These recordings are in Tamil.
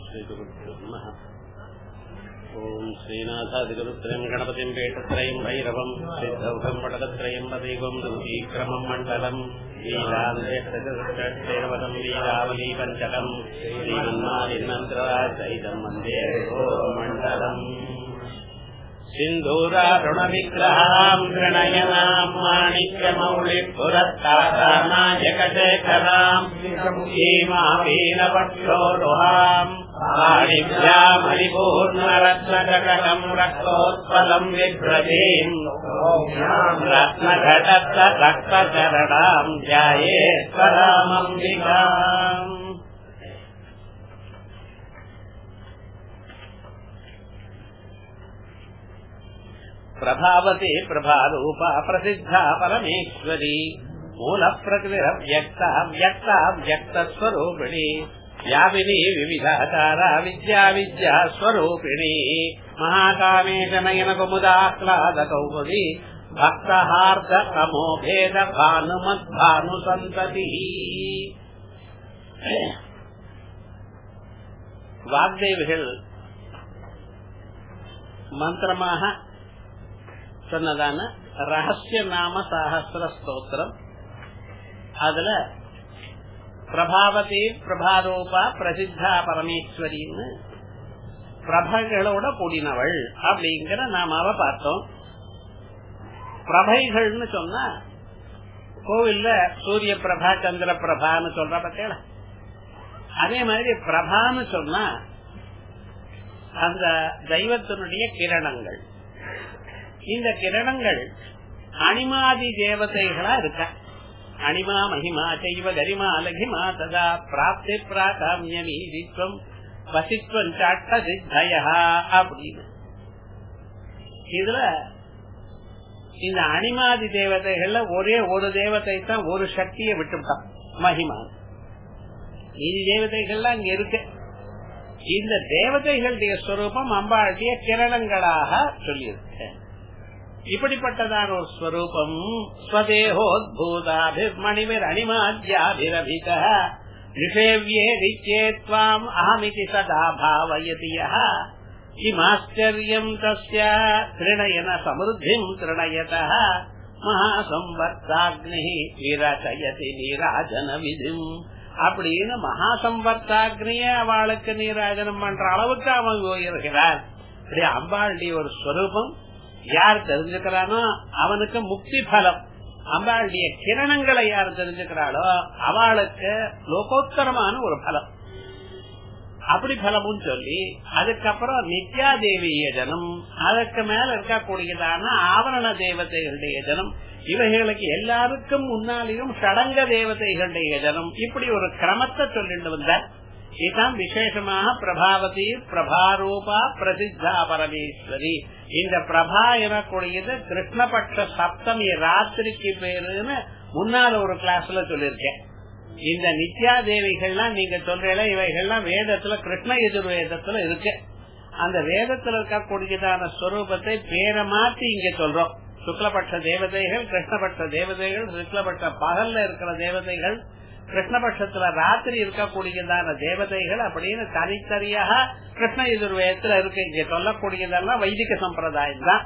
श्रीगुरुभ्यो नमः ॐ श्रीनाथादिगुरुत्रयम् गणपतिम् पेटत्रयम् भैरवम् सिद्धौघम् पटकत्रयम् पदैवम् दुतीक्रमम् मण्डलम् लीलान्देवदम् लीलावली पञ्चकम् श्रीमन्मालिनन्त्रसहितम् वन्दे मण्डलम् सिन्धूरारुणविग्रहाम् गृणयनाम् माणिक्यमौलिपुरस्तानायकशेखराम् सीमावीनपक्षोरुहाम् पाणिभ्यामलिपूर्णरत्नकटकम् रक्तोत्पलम् बिभ्रतीम् रत्नघटस्थ रक्तचरणाम् ध्यायेश्वरामम्बिकाम् प्रभावती प्रभारूपा प्रसिद्धा परमेश्वरी मूलप्रकृतिरव्यक्ता व्यक्ता व्यक्तस्वरूपिणी व्यापिनी विविधाचारा विद्या विद्या स्वरूपिणी महाकामेश नयन कुमुदाह्लादकौमुदी भक्तहार्द तमो भेद भानुमद्भानुसन्ततिः வாக்தேவிகள் மந்திரமாக சொன்னதான ரகசிய நாம சாகசிர ஸ்தோத்திரம் அதுல பிரபாவதி பிரபாரூபா பிரசித்தா பரமேஸ்வரின்னு பிரபைகளோட கூடினவள் அப்படிங்கிற நாமாவ பார்த்தோம் பிரபைகள்னு சொன்னா கோவில்ல சூரிய பிரபா சந்திர பிரபான்னு சொல்ற பத்தியா அதே மாதிரி பிரபான்னு சொன்னா அந்த தெய்வத்தினுடைய கிரணங்கள் இந்த கிரணங்கள் அனிமாதி தேவதைகளா இருக்க அனிமா மகிமா செய்வ கரிமா லகிமா ததா பிராப்தி பிராகாமியமீதித்வம் வசித்வம் சாட்ட சித்தயா அப்படின்னு இதுல இந்த அனிமாதி தேவதைகள்ல ஒரே ஒரு தேவதை தான் ஒரு சக்தியை விட்டுவிட்டான் மகிமா இது தேவதைகள்லாம் இங்க இருக்கு இந்த தேவதைகளுடைய ஸ்வரூபம் அம்பாளுடைய கிரணங்களாக சொல்லியிருக்கு இப்படிப்பட்டதான ஒரு ஸ்வரூபம் ஸ்வதேகோத்பூதாபிர்மணிமிர் அணிமாத்யாபிரபித நிஷேவியே நிச்சேத்வாம் அகமிதி சதா பாவயதி கிமாச்சரியம் தஸ்ய திருணயன சமிருத்திம் திருணயத மகாசம்பர்த்தாக்னி விரச்சயதி நீராஜன விதிம் அப்படின்னு மகாசம்பர்த்தாக்னிய அவளுக்கு நீராஜனம் பண்ற அளவுக்கு அவன் உயர்கிறார் இப்படி அம்பாளுடைய ஒரு ஸ்வரூபம் யார் தெரிஞ்சுக்கிறானோ அவனுக்கு முக்தி பலம் அம்பாளுடைய கிரணங்களை யார் தெரிஞ்சுக்கிறாளோ அவளுக்கு லோகோத்தரமான ஒரு பலம் அப்படி பலமும் சொல்லி அதுக்கப்புறம் நித்யா தேவிய ஜனம் அதுக்கு மேல இருக்கக்கூடியதான ஆவரண தேவதைகளுடைய ஜனம் இவைகளுக்கு எல்லாருக்கும் முன்னாலேயும் சடங்க தேவதைகளுடைய ஜனம் இப்படி ஒரு கிரமத்தை சொல்லிட்டு வந்தார் இதுதான் விசேஷமாக பிரபாவதி பிரபாரூபா பிரசித்தா பரமேஸ்வரி இந்த பிரபா எனக்கூடியது கிருஷ்ணபட்ச சப்தமி ராத்திரிக்கு பேருன்னு முன்னால ஒரு கிளாஸ்ல சொல்லிருக்கேன் இந்த நித்யா தேவிகள்லாம் நீங்க சொல்றீங்கள இவைகள்லாம் வேதத்துல கிருஷ்ண எதிர்வேதத்துல இருக்கு அந்த வேதத்துல இருக்கக்கூடியதான ஸ்வரூபத்தை பேரை மாத்தி இங்க சொல்றோம் சுக்லபட்ச தேவதைகள் கிருஷ்ணபட்ச தேவதைகள் சுக்லபட்ச பகல்ல இருக்கிற தேவதைகள் கிருஷ்ணபட்சத்துல ராத்திரி இருக்கக்கூடியதான தேவதைகள் அப்படின்னு தனித்தனியாக கிருஷ்ண எதிர்வேதத்துல இருக்கு இங்க சொல்லக்கூடியதெல்லாம் வைதிக சம்பிரதாயம் தான்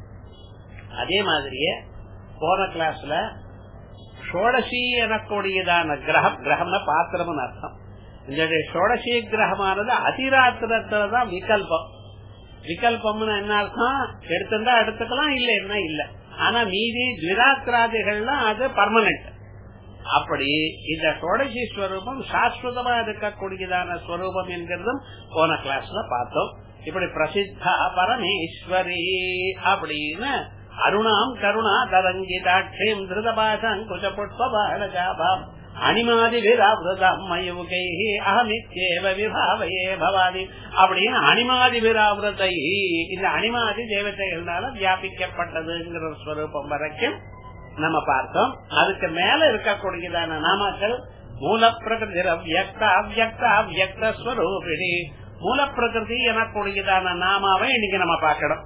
அதே மாதிரியே போன கிளாஸ்ல ஷோடசி எனக்கூடியதான கிரகம் கிரகம்னா பாத்திரம்னு அர்த்தம் இந்த ஷோடசி கிரகமானது அதிராத்திரத்துலதான் விகல்பம் விகல்பம்னு என்ன அர்த்தம் எடுத்திருந்தா எடுத்துக்கலாம் இல்ல என்ன இல்ல ஆனா மீதி திராத்திராதிகள்லாம் அது பர்மனன்ட் அப்படி இந்த ஷோடசி ஸ்வரூபம் சாஸ்வதமா இருக்கக்கூடியதான ஸ்வரூபம் என்கிறதும் போன கிளாஸ்ல பார்த்தோம் இப்படி பிரசித்தா பரமேஸ்வரி அப்படின்னு அருணாம் கருணா தரங்கிதாட்சியம் திருதபாசங்குஜ புஷ்பபாலஜாபாம் அனிமாதிபிராவிரதம் மயுகை அகமித்யேவ விபாவையே பவானி அப்படின்னு அனிமாதிபிராவிரதை இந்த அனிமாதி தேவதைகள்னால வியாபிக்கப்பட்டதுங்கிற ஸ்வரூபம் வரைக்கும் நம்ம பார்த்தோம் அதுக்கு மேல இருக்கக்கூடியதான நாமக்கள் மூல பிரகிருதி அவ்யக்த அவ்யக்த அவ்யக்த ஸ்வரூபிணி மூல பிரகிருதி எனக்கூடியதான நாமாவை இன்னைக்கு நம்ம பார்க்கணும்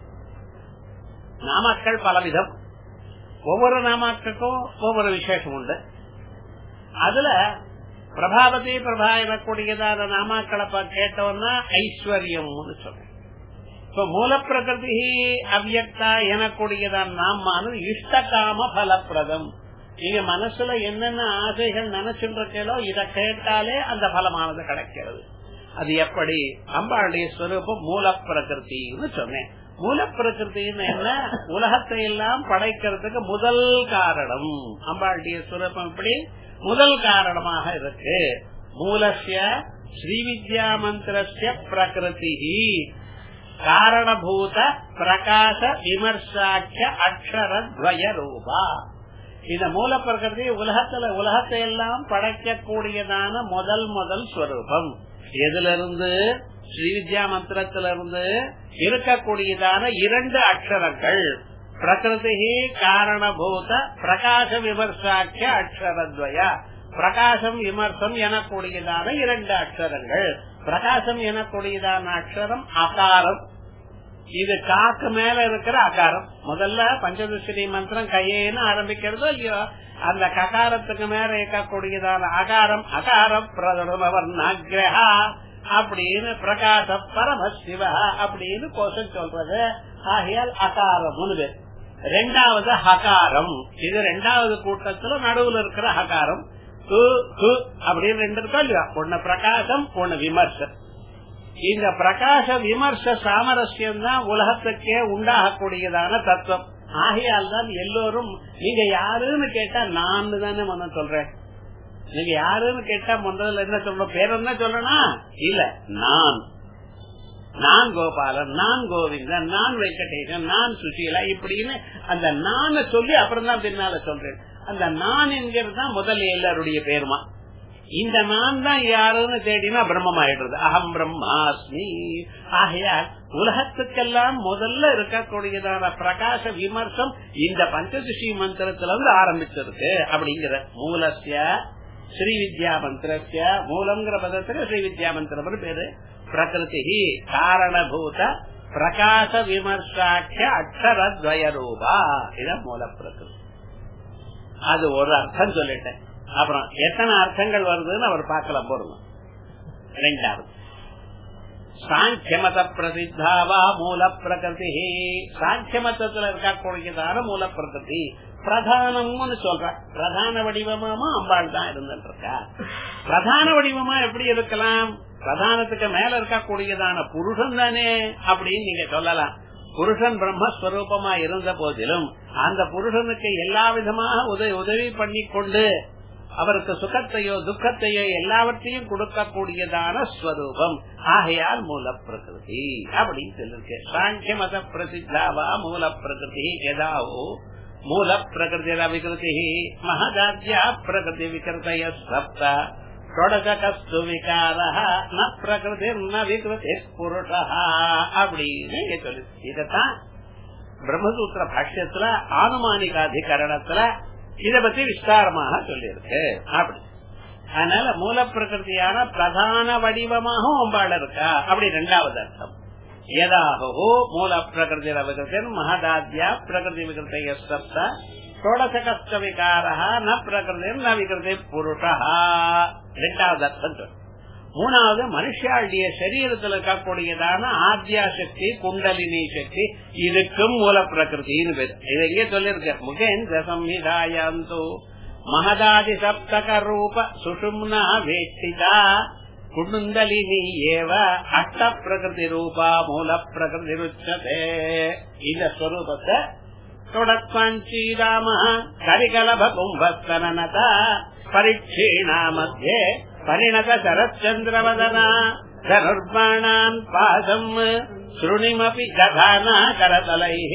நாமாக்கள் பலவிதம் ஒவ்வொரு நாமாக்களுக்கும் ஒவ்வொரு விசேஷம் உண்டு அதுல பிரபாவதி பிரபா எனக்கூடியதான நாமாக்களை கேட்டோம்னா ஐஸ்வர்யம்னு சொல்றேன் இப்ப மூல பிரகிருதி அவ்யக்தா எனக்கூடியதான் நாமானது இஷ்டகாம பலப்பிரதம் நீங்க மனசுல என்னென்ன ஆசைகள் நினைச்சுருக்கோ இத கேட்டாலே அந்த பலமானது கிடைக்கிறது அது எப்படி அம்பாளுடைய ஸ்வரூபம் மூல பிரகிருத்தின்னு சொன்னேன் மூல பிரகிருத்தின்னு என்ன உலகத்தை எல்லாம் படைக்கிறதுக்கு முதல் காரணம் அம்பாளுடைய ஸ்வரூபம் எப்படி முதல் காரணமாக இருக்கு மூலசிய ஸ்ரீவித்யா மந்திரஸ்ய பிரகிருதி காரணபூத பிரகாச விமர்சாக்கிய அக்ஷரத்வய ரூபா இந்த மூல பிரகிருதி உலகத்துல உலகத்தை எல்லாம் படைக்கக்கூடியதான முதல் முதல் ஸ்வரூபம் எதுல இருந்து ஸ்ரீவித்யா மந்திரத்திலிருந்து இருக்கக்கூடியதான இரண்டு அக்ஷரங்கள் பிரகிருதி காரணபூத பிரகாச விமர்சாக்கிய அக்ஷரத்வய பிரகாசம் விமர்சம் எனக்கூடியதான இரண்டு அக்ஷரங்கள் பிரகாசம் எனக்கூடியதான அக்ஷரம் அகாரம் இது காக்கு மேல இருக்கிற அகாரம் முதல்ல பஞ்சதஸ்ரீ மந்திரம் கையேன்னு ஆரம்பிக்கிறதோ இல்லையோ அந்த ககாரத்துக்கு மேல இருக்கக்கூடியதான அகாரம் அகாரம் பிரதமவர்ணாகிரகா அப்படின்னு பிரகாச பரமசிவ அப்படின்னு கோஷம் சொல்றது ஆகையால் அகாரம் பேர் ரெண்டாவது ஹகாரம் இது ரெண்டாவது கூட்டத்துல நடுவுல இருக்கிற ஹகாரம் அப்படின்னு ரெண்டு இருக்கா இல்லையா ஒன்னு பிரகாசம் ஒன்னு விமர்சம் இந்த பிரகாச விமர்ச சாமரஸ்யம் தான் உலகத்துக்கே உண்டாகக்கூடியதான தத்துவம் ஆகையால் தான் எல்லோரும் நீங்க யாருன்னு கேட்டா நான் தானே மன சொல்றேன் நீங்க யாருன்னு கேட்டா முதல்ல என்ன சொல்லணும் பேர் என்ன சொல்லணும் இல்ல நான் நான் கோபாலன் நான் கோவிந்தன் நான் வெங்கடேசன் நான் சுசீலா இப்படின்னு அந்த நான சொல்லி அப்புறம் தான் பின்னால சொல்றேன் அந்த நான் என்கிறது தான் முதல்ல எல்லாருடைய பேருமா இந்த நான் தான் யாருன்னு தேடினா பிரம்மம் ஆயிடுறது அகம் பிரம்மாஸ்மி ஆகையால் உலகத்துக்கெல்லாம் முதல்ல இருக்கக்கூடியதான பிரகாச விமர்சம் இந்த பஞ்சதிஷி மந்திரத்துல இருந்து ஆரம்பிச்சிருக்கு அப்படிங்கிற மூலசிய ஸ்ரீ வித்யா மந்திரஸ்ய மூலங்கிற பதத்துக்கு ஸ்ரீ வித்யா மந்திரம் பேரு பிரகிருதி காரணபூத பிரகாச விமர்சாக்கிய அக்ஷரத்வய ரூபா இதான் மூல பிரகிருதி அது ஒரு அர்த்தம் சொல்லிட்டேன் அப்புறம் எத்தனை அர்த்தங்கள் வருதுன்னு அவர் பார்க்கலாம் போறோம் ரெண்டாவது சாங்கியமத பிரசித்தாவா மூல பிரகிருதி சாங்கியமத்தத்துல இருக்கக்கூடியதான மூல பிரகிருதி பிரதானம்னு சொல்ற பிரதான வடிவமா அம்பாள் தான் இருந்துட்டு இருக்கா பிரதான வடிவமா எப்படி இருக்கலாம் பிரதானத்துக்கு மேல இருக்கக்கூடியதான புருஷன் தானே அப்படின்னு நீங்க சொல்லலாம் புருஷன் பிரம்மஸ்வரூபமா இருந்த போதிலும் அந்த புருஷனுக்கு எல்லா விதமாக உதவி உதவி பண்ணி கொண்டு அவருக்கு சுகத்தையோ துக்கத்தையோ எல்லாவற்றையும் கொடுக்கக்கூடியதான ஸ்வரூபம் ஆகையால் மூல பிரகிருதி அப்படின்னு சொல்லிருக்கு சாங்கிய மத பிரசித்தாவா மூல பிரகிருதி எதாவோ மூல பிரகிருதி விகிருதி மகதாத்யா பிரகிருதி விகிருதய சப்த ஷோடசகஸ்து விகார ந பிரகிருதி ந விகிருதி புருஷ அப்படின்னு சொல்லு இதத்தான் பிரம்மசூத்திர பாஷ்யத்துல ஆனுமானிகாதிகரணத்துல இத பத்தி விஸ்தாரமாக சொல்லியிருக்கு அப்படி அதனால மூல பிரகிருதியான பிரதான வடிவமாகவும் அம்பாள் இருக்கா அப்படி ரெண்டாவது அர்த்தம் யதாகோ மூல பிரகிருதி விகிருத்தன் மகதாத்யா பிரகிருதி விகிருத்தைய சப்த ஷோடசகஸ்த விகாரா ந பிரகிருதி ந விகிருதி புருஷா ரெண்டாவது அர்த்தம் சொல்லு மூணாவது மனுஷாளுடைய சரீரத்தில் இருக்கக்கூடியதான ஆத்யா சக்தி குண்டலினி சக்தி இதுக்கும் மூல பிரகிருத்தின்னு பேரு இது எங்கே சொல்லிருக்க முகேந்திர சம்ஹிதாயந்தோ மகதாதி சப்தக ரூப சுஷும்னா வேஷ்டிதா குண்டலினி ஏவ அஷ்ட பிரகிருதி ரூபா மூல பிரகிருதி ருச்சதே இந்த ஸ்வரூபத்தை தொடத்வாஞ்சீராம கரிகலப கும்பஸ்தனத பரீட்சீணா மத்தியே परिणत शरच्चन्द्रवदना धनुर्बाणान् पादम् शृणिमपि दधाना करतलैः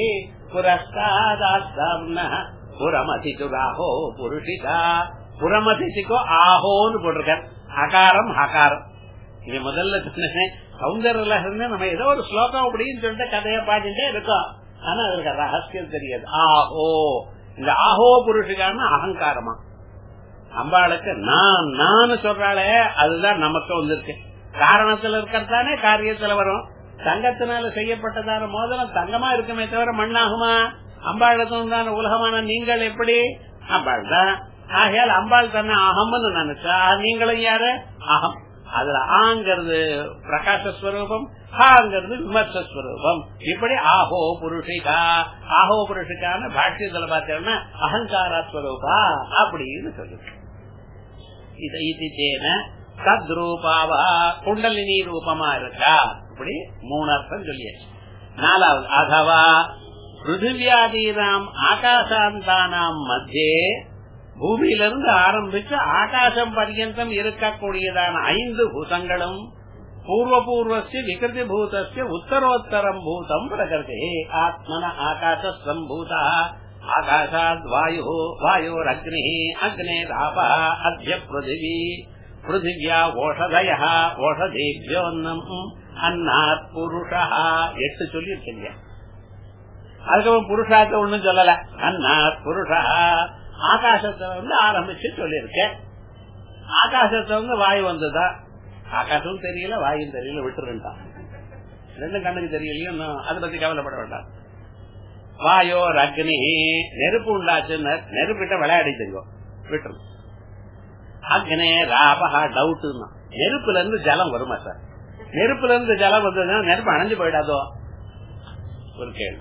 पुरस्तादास्ताम्नः புறமதிச்சுராஹோ புருஷிதா புறமதிச்சுக்கோ ஆஹோன்னு போட்டிருக்கார் அகாரம் ஹகாரம் இது முதல்ல சொன்னேன் சௌந்தர்ல இருந்து நம்ம ஏதோ ஒரு ஸ்லோகம் அப்படின்னு சொல்லிட்டு கதையை பாடிட்டே இருக்கோம் ஆனா அதுக்கு ரகசியம் தெரியாது ஆஹோ இந்த ஆஹோ புருஷிகான அகங்காரமா அம்பாளுக்கு நான் நான் சொல்றாளே அதுதான் நமக்கு வந்திருக்கு காரணத்துல இருக்கிறதானே காரியத்துல வரும் தங்கத்தினால செய்யப்பட்டதான மோதலம் தங்கமா இருக்குமே தவிர மண்ணாகுமா அம்பாளுக்கும் தான் உலகமான நீங்கள் எப்படி அம்பாள் தான் ஆகையால் அம்பாள் தன்னை அகம்னு நினைச்சா நீங்களும் யாரு அகம் அதுல ஆங்கிறது பிரகாசஸ்வரூபம் ஹாங்கிறது விமர்சஸ்வரூபம் இப்படி ஆஹோ புருஷிகா ஆஹோ புருஷிகான பாஷ்யத்துல பார்த்தோம்னா அகங்காரஸ்வரூபா அப்படின்னு சொல்லுது இதை இது தேன தத்ரூபாவா குண்டலினி ரூபமா இருக்கா இப்படி மூணு அர்த்தம் சொல்லியாச்சு நாலாவது அதவா பிருத்திவியாதீனாம் ஆகாசாந்தானாம் மத்தியே பூமியிலிருந்து ஆரம்பிச்சு ஆகாசம் பர்யந்தம் இருக்கக்கூடியதான ஐந்து பூதங்களும் பூர்வ பூர்வஸ்ய விகிருதி பூதஸ்ய உத்தரோத்தரம் பூதம் பிரகிருதி ஆத்மன ஆகாச சம்பூதா ஆகாஷாத் வாயு வாயோரக்னி அக்னேராப அத்திய பிருத்திவி பிருத்திவியா ஓஷதய ஓஷதேபியோன்னம் அன்னாத் புருஷா எட்டு சொல்லி இருக்கீங்க அதுக்கப்புறம் புருஷாத்த ஒண்ணும் சொல்லல அன்னாத் புருஷா ஆகாசத்துல வந்து ஆரம்பிச்சு சொல்லியிருக்கேன் ஆகாசத்துல வந்து வாயு வந்ததா ஆகாசமும் தெரியல வாயும் தெரியல விட்டுருந்தான் ரெண்டும் கண்ணுக்கு தெரியலையும் இன்னும் அதை பத்தி கவலைப்பட வேண்டாம் வாயோர் அக்னி நெருப்பு உண்டாச்சுன்னு நெருப்பிட்ட விளையாடி தெரியும் விட்டுரும் அக்னே ராபகா டவுட் நெருப்புல இருந்து ஜலம் வருமா சார் நெருப்புல இருந்து ஜலம் வந்ததுன்னா நெருப்பு அணைஞ்சு போயிடாதோ ஒரு கேள்வி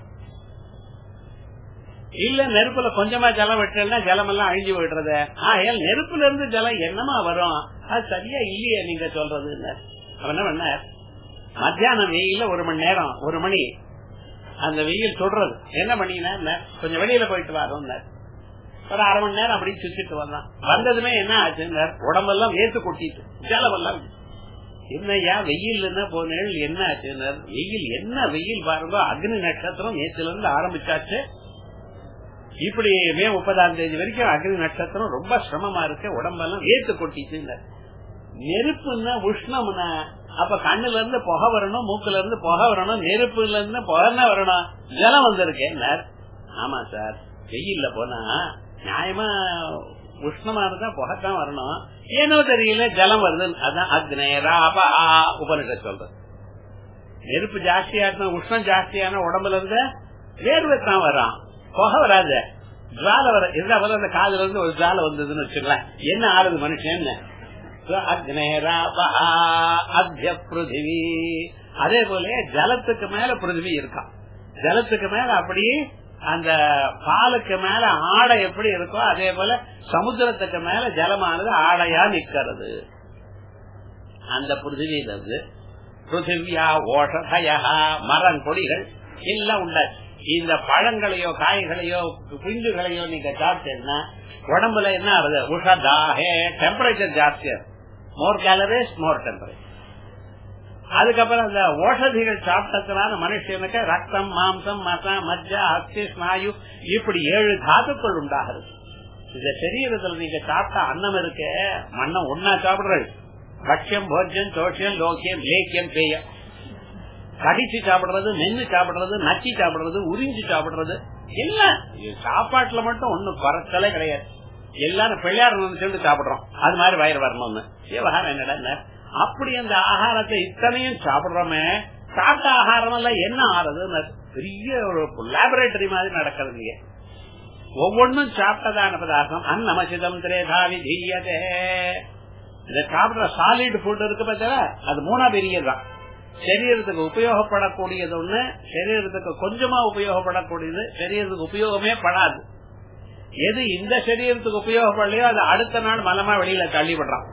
இல்ல நெருப்புல கொஞ்சமா ஜலம் விட்டுறா ஜலம் எல்லாம் அழிஞ்சு போயிடுறது ஆகையால் நெருப்புல இருந்து ஜலம் என்னமா வரும் அது சரியா இல்லையே நீங்க சொல்றது அவன் என்ன பண்ண மத்தியானம் வெயில ஒரு மணி நேரம் ஒரு மணி அந்த வெயில் சொல்றது என்ன பண்ணினா கொஞ்சம் வெளியில போயிட்டு வரோம் ஒரு அரை மணி நேரம் அப்படி சுத்திட்டு வந்தான் வந்ததுமே என்ன ஆச்சுன்னு உடம்பெல்லாம் வேத்து கொட்டிட்டு ஜலமெல்லாம் என்னையா வெயில் என்ன போனேள் என்ன ஆச்சுன்னு வெயில் என்ன வெயில் பாருங்க அக்னி நட்சத்திரம் நேற்றுல இருந்து ஆரம்பிச்சாச்சு இப்படி மே முப்பதாம் தேதி வரைக்கும் அக்னி நட்சத்திரம் ரொம்ப சிரமமா இருக்கு உடம்பெல்லாம் ஏத்து கொட்டிச்சு நெருப்புன்னா உஷ்ணம்னா அப்ப கண்ணுல இருந்து புகை வரணும் மூக்குல இருந்து புகை வரணும் நெருப்புல இருந்து புகை வரணும் ஜலம் வந்திருக்கேன் ஆமா சார் வெயில்ல போனா நியாயமா உஷ்ணமா இருந்தா புகைத்தான் வரணும் ஏனோ தெரியல ஜலம் வருது அதான் அக்னேராபா உபனிஷ சொல்றது நெருப்பு ஜாஸ்தியா இருந்தா உஷ்ணம் ஜாஸ்தியான உடம்புல இருந்து வேர்வை தான் வரும் புகை வராது ஜால வர இருந்தா போல அந்த காதுல இருந்து ஒரு ஜால வந்ததுன்னு வச்சுக்கலாம் என்ன ஆறுது மனுஷன் அத்திய பிருத்திவி அதே போல ஜலத்துக்கு மேல பிருத்திவி இருக்கான் ஜலத்துக்கு மேல அப்படி அந்த பாலுக்கு மேல ஆடை எப்படி இருக்கோ அதே போல சமுத்திரத்துக்கு மேல ஜலமானது ஆடையா நிக்கிறது அந்த பிருத்திவியில இருந்து பிருத்திவியா ஓஷதயா மரம் கொடிகள் எல்லாம் உண்டாச்சு இந்த பழங்களையோ காய்களையோ பிஞ்சுகளையோ நீங்க சாப்பிட்டீங்கன்னா உடம்புல என்ன ஆகுது உஷதாஹே டெம்பரேச்சர் ஜாஸ்தியா மோர் கேலரிஸ் மோர் டெம்பரேச்சர் அதுக்கப்புறம் அந்த ஓஷதிகள் சாப்பிட்டதுனால மனுஷனுக்கு ரத்தம் மாம்சம் மச மஜ்ஜா அஸ்தி ஸ்நாயு இப்படி ஏழு தாத்துக்கள் உண்டாகிறது இந்த சரீரத்துல நீங்க சாப்பிட்ட அன்னம் இருக்கு மண்ணம் ஒன்னா சாப்பிடுறது பட்சியம் போஜ்யம் தோஷியம் லோக்கியம் லேக்கியம் பேயம் கடிச்சு சாப்பிடுறது மென்னு சாப்பிடுறது நச்சி சாப்பிடுறது உறிஞ்சு சாப்பிடுறது எல்லாம் சாப்பாட்டுல மட்டும் ஒண்ணும் குறைச்சலே கிடையாது எல்லாரும் பிள்ளையார் நினைச்சுட்டு சாப்பிடுறோம் அது மாதிரி வயிறு வரணும்னு விவகாரம் என்னடா அப்படி அந்த ஆகாரத்தை இத்தனையும் சாப்பிடுறோமே சாப்பிட்ட ஆகாரம் எல்லாம் என்ன ஆறுது பெரிய ஒரு லேபரேட்டரி மாதிரி நடக்கிறது இல்லையே ஒவ்வொன்னும் சாப்பிட்டதான பதார்த்தம் அன்னமசிதம் திரேதாவி தீயதே இதை சாப்பிடுற சாலிட் ஃபுட் இருக்கு பார்த்தா அது மூணா பெரியதுதான் சரீரத்துக்கு உபயோகப்படக்கூடியது ஒண்ணு சரீரத்துக்கு கொஞ்சமா உபயோகப்படக்கூடியது சரீரத்துக்கு உபயோகமே படாது எது இந்த சரீரத்துக்கு உபயோகப்படலையோ அது அடுத்த நாள் மலமா வெளியில தள்ளிவிடுறான்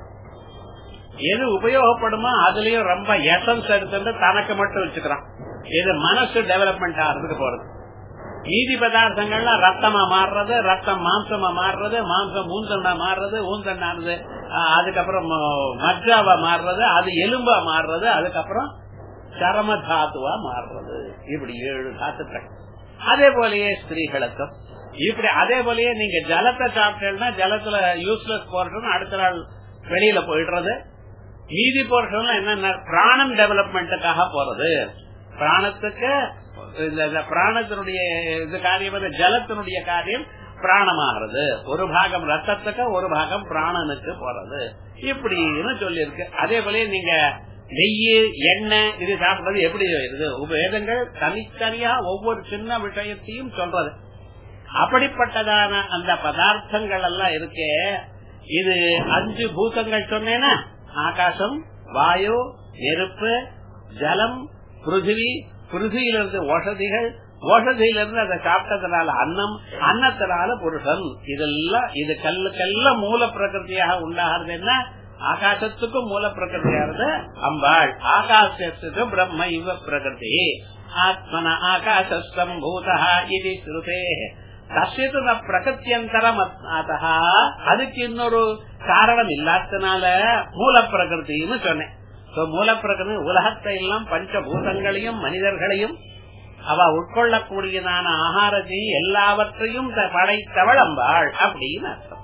எது உபயோகப்படுமோ அதுலயும் ரொம்ப எசன்ஸ் எடுத்துட்டு தனக்கு மட்டும் வச்சுக்கிறான் இது மனசு டெவலப்மெண்ட் ஆகிறதுக்கு போறது நீதி பதார்த்தங்கள்லாம் ரத்தமா மாறுறது ரத்தம் மாம்சமா மாறுறது மாம்சம் ஊந்தண்ணா மாறுறது ஊந்தண்ணானது அதுக்கப்புறம் மஜ்ஜாவா மாறுறது அது எலும்பா மாறுறது அதுக்கப்புறம் சரம தாத்துவா மாறுறது இப்படி ஏழு தாத்துக்கள் அதே போலயே ஸ்திரீகளுக்கும் இப்படி அதே போலயே நீங்க ஜலத்தை சாப்பிட்டீங்கன்னா ஜலத்துல யூஸ்லெஸ் போர்ஷன் அடுத்த நாள் வெளியில போயிடுறது மீதி போர்ஷன் என்னென்ன பிராணம் டெவலப்மெண்ட்டுக்காக போறது பிராணத்துக்கு இந்த பிராணத்தினுடைய இது காரியம் ஜலத்தினுடைய காரியம் பிராணமாகிறது ஒரு பாகம் ரத்தத்துக்கு ஒரு பாகம் பிராணனுக்கு போறது இப்படின்னு சொல்லியிருக்கு அதே போல நீங்க நெய் எண்ணெய் இது சாப்பிடுறது எப்படி இது வேதங்கள் தனித்தனியா ஒவ்வொரு சின்ன விஷயத்தையும் சொல்றது அப்படிப்பட்டதான அந்த பதார்த்தங்கள் எல்லாம் இருக்கே இது அஞ்சு பூதங்கள் சொன்னேன்னா ஆகாசம் வாயு நெருப்பு ஜலம் பிருத்திவி பிருத்தியிலிருந்து ஓஷதிகள் ஓஷதியிலிருந்து அதை சாப்பிட்டதுனால அன்னம் அன்னத்தினால புருஷன் இதெல்லாம் இது கல்லுக்கெல்லாம் மூல பிரகிருதியாக உண்டாகிறது என்ன ஆகாசத்துக்கும் மூல பிரகிருதியானது அம்பாள் ஆகாசத்துக்கு பிரம்ம இவ பிரகிருதி ஆத்மன ஆகாசம்பூதா இது ஸ்ருதே தஸ்யது ந பிரகத்தியந்தரம் அத்தா அதுக்கு இன்னொரு காரணம் இல்லாதனால மூல பிரகிருத்தின்னு சொன்னேன் மூல பிரகிருதி உலகத்தை எல்லாம் பஞ்சபூதங்களையும் மனிதர்களையும் அவ உட்கொள்ளக்கூடியதான ஆகாரத்தையும் எல்லாவற்றையும் படைத்தவள் அம்பாள் அப்படின்னு அர்த்தம்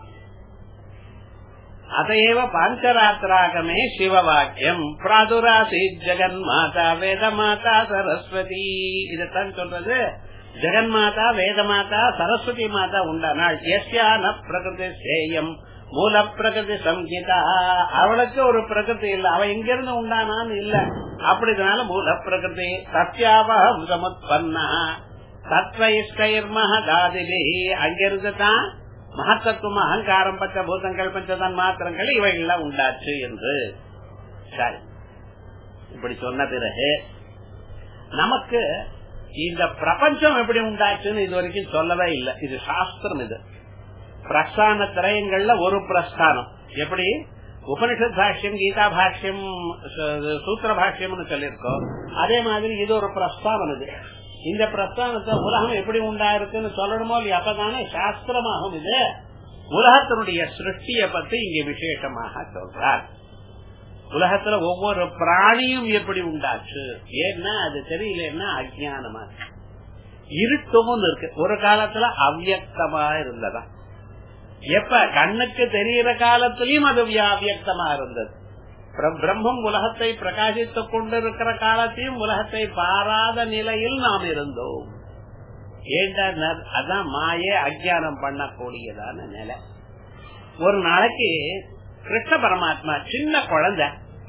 அதையேவ பாஞ்சராத்திராகமே சிவவாக்கியம் பிராதுராசி ஜெகன் மாதா வேத மாதா சரஸ்வதி இதைத்தான் சொல்றது ஜெகன்மாதா வேதமாதா சரஸ்வதி மாதா உண்டானாள் எஸ்யான பிரகிருதி சேயம் மூல பிரகிருதி சம்ஹிதா அவளுக்கு ஒரு பிரகிருதி இல்ல அவ எங்கிருந்து உண்டானான்னு இல்ல அப்படினால மூல பிரகிருதி சத்யாவகம் சமுத்பன்னா தத்வயிஷ்டைர் மகதாதிபி அங்கிருந்து தான் மகத்தத்துவம் அகங்காரம் பஞ்ச பூதங்கள் பஞ்சதன் மாத்திரங்கள் இவைகள்லாம் உண்டாச்சு என்று சரி இப்படி சொன்ன பிறகு நமக்கு இந்த பிரபஞ்சம் எப்படி உண்டாச்சுன்னு இது வரைக்கும் சொல்லவே இல்லை இது சாஸ்திரம் இது பிரஸ்தான திரயங்கள்ல ஒரு பிரஸ்தானம் எப்படி உபனிஷத் பாஷ்யம் கீதா பாஷ்யம் சூத்திர பாஷ்யம்னு சொல்லியிருக்கோம் அதே மாதிரி இது ஒரு பிரஸ்தானம் இது இந்த பிரஸ்தானத்தை உலகம் எப்படி உண்டாயிருக்குன்னு சொல்லணுமோ இல்லையா அப்பதானே சாஸ்திரமாகும் இது உலகத்தினுடைய சிருஷ்டிய பத்தி இங்க விசேஷமாக சொல்றார் உலகத்துல ஒவ்வொரு பிராணியும் எப்படி உண்டாச்சு ஏன்னா அது தெரியலன்னா அஜானமா இருட்டும் இருக்கு ஒரு காலத்துல அவ்வியக்தமா இருந்ததா எப்ப கண்ணுக்கு தெரிகிற காலத்திலயும் அது அவ்வியக்தமா இருந்தது பிரம்மம் உலகத்தை பிரகாசித்துக் கொண்டிருக்கிற காலத்தையும் உலகத்தை பாராத நிலையில் நாம் இருந்தோம் ஏண்டா அதான் மாயே அஜானம் பண்ணக்கூடியதான நிலை ஒரு நாளைக்கு கிருஷ்ண பரமாத்மா சின்ன குழந்தை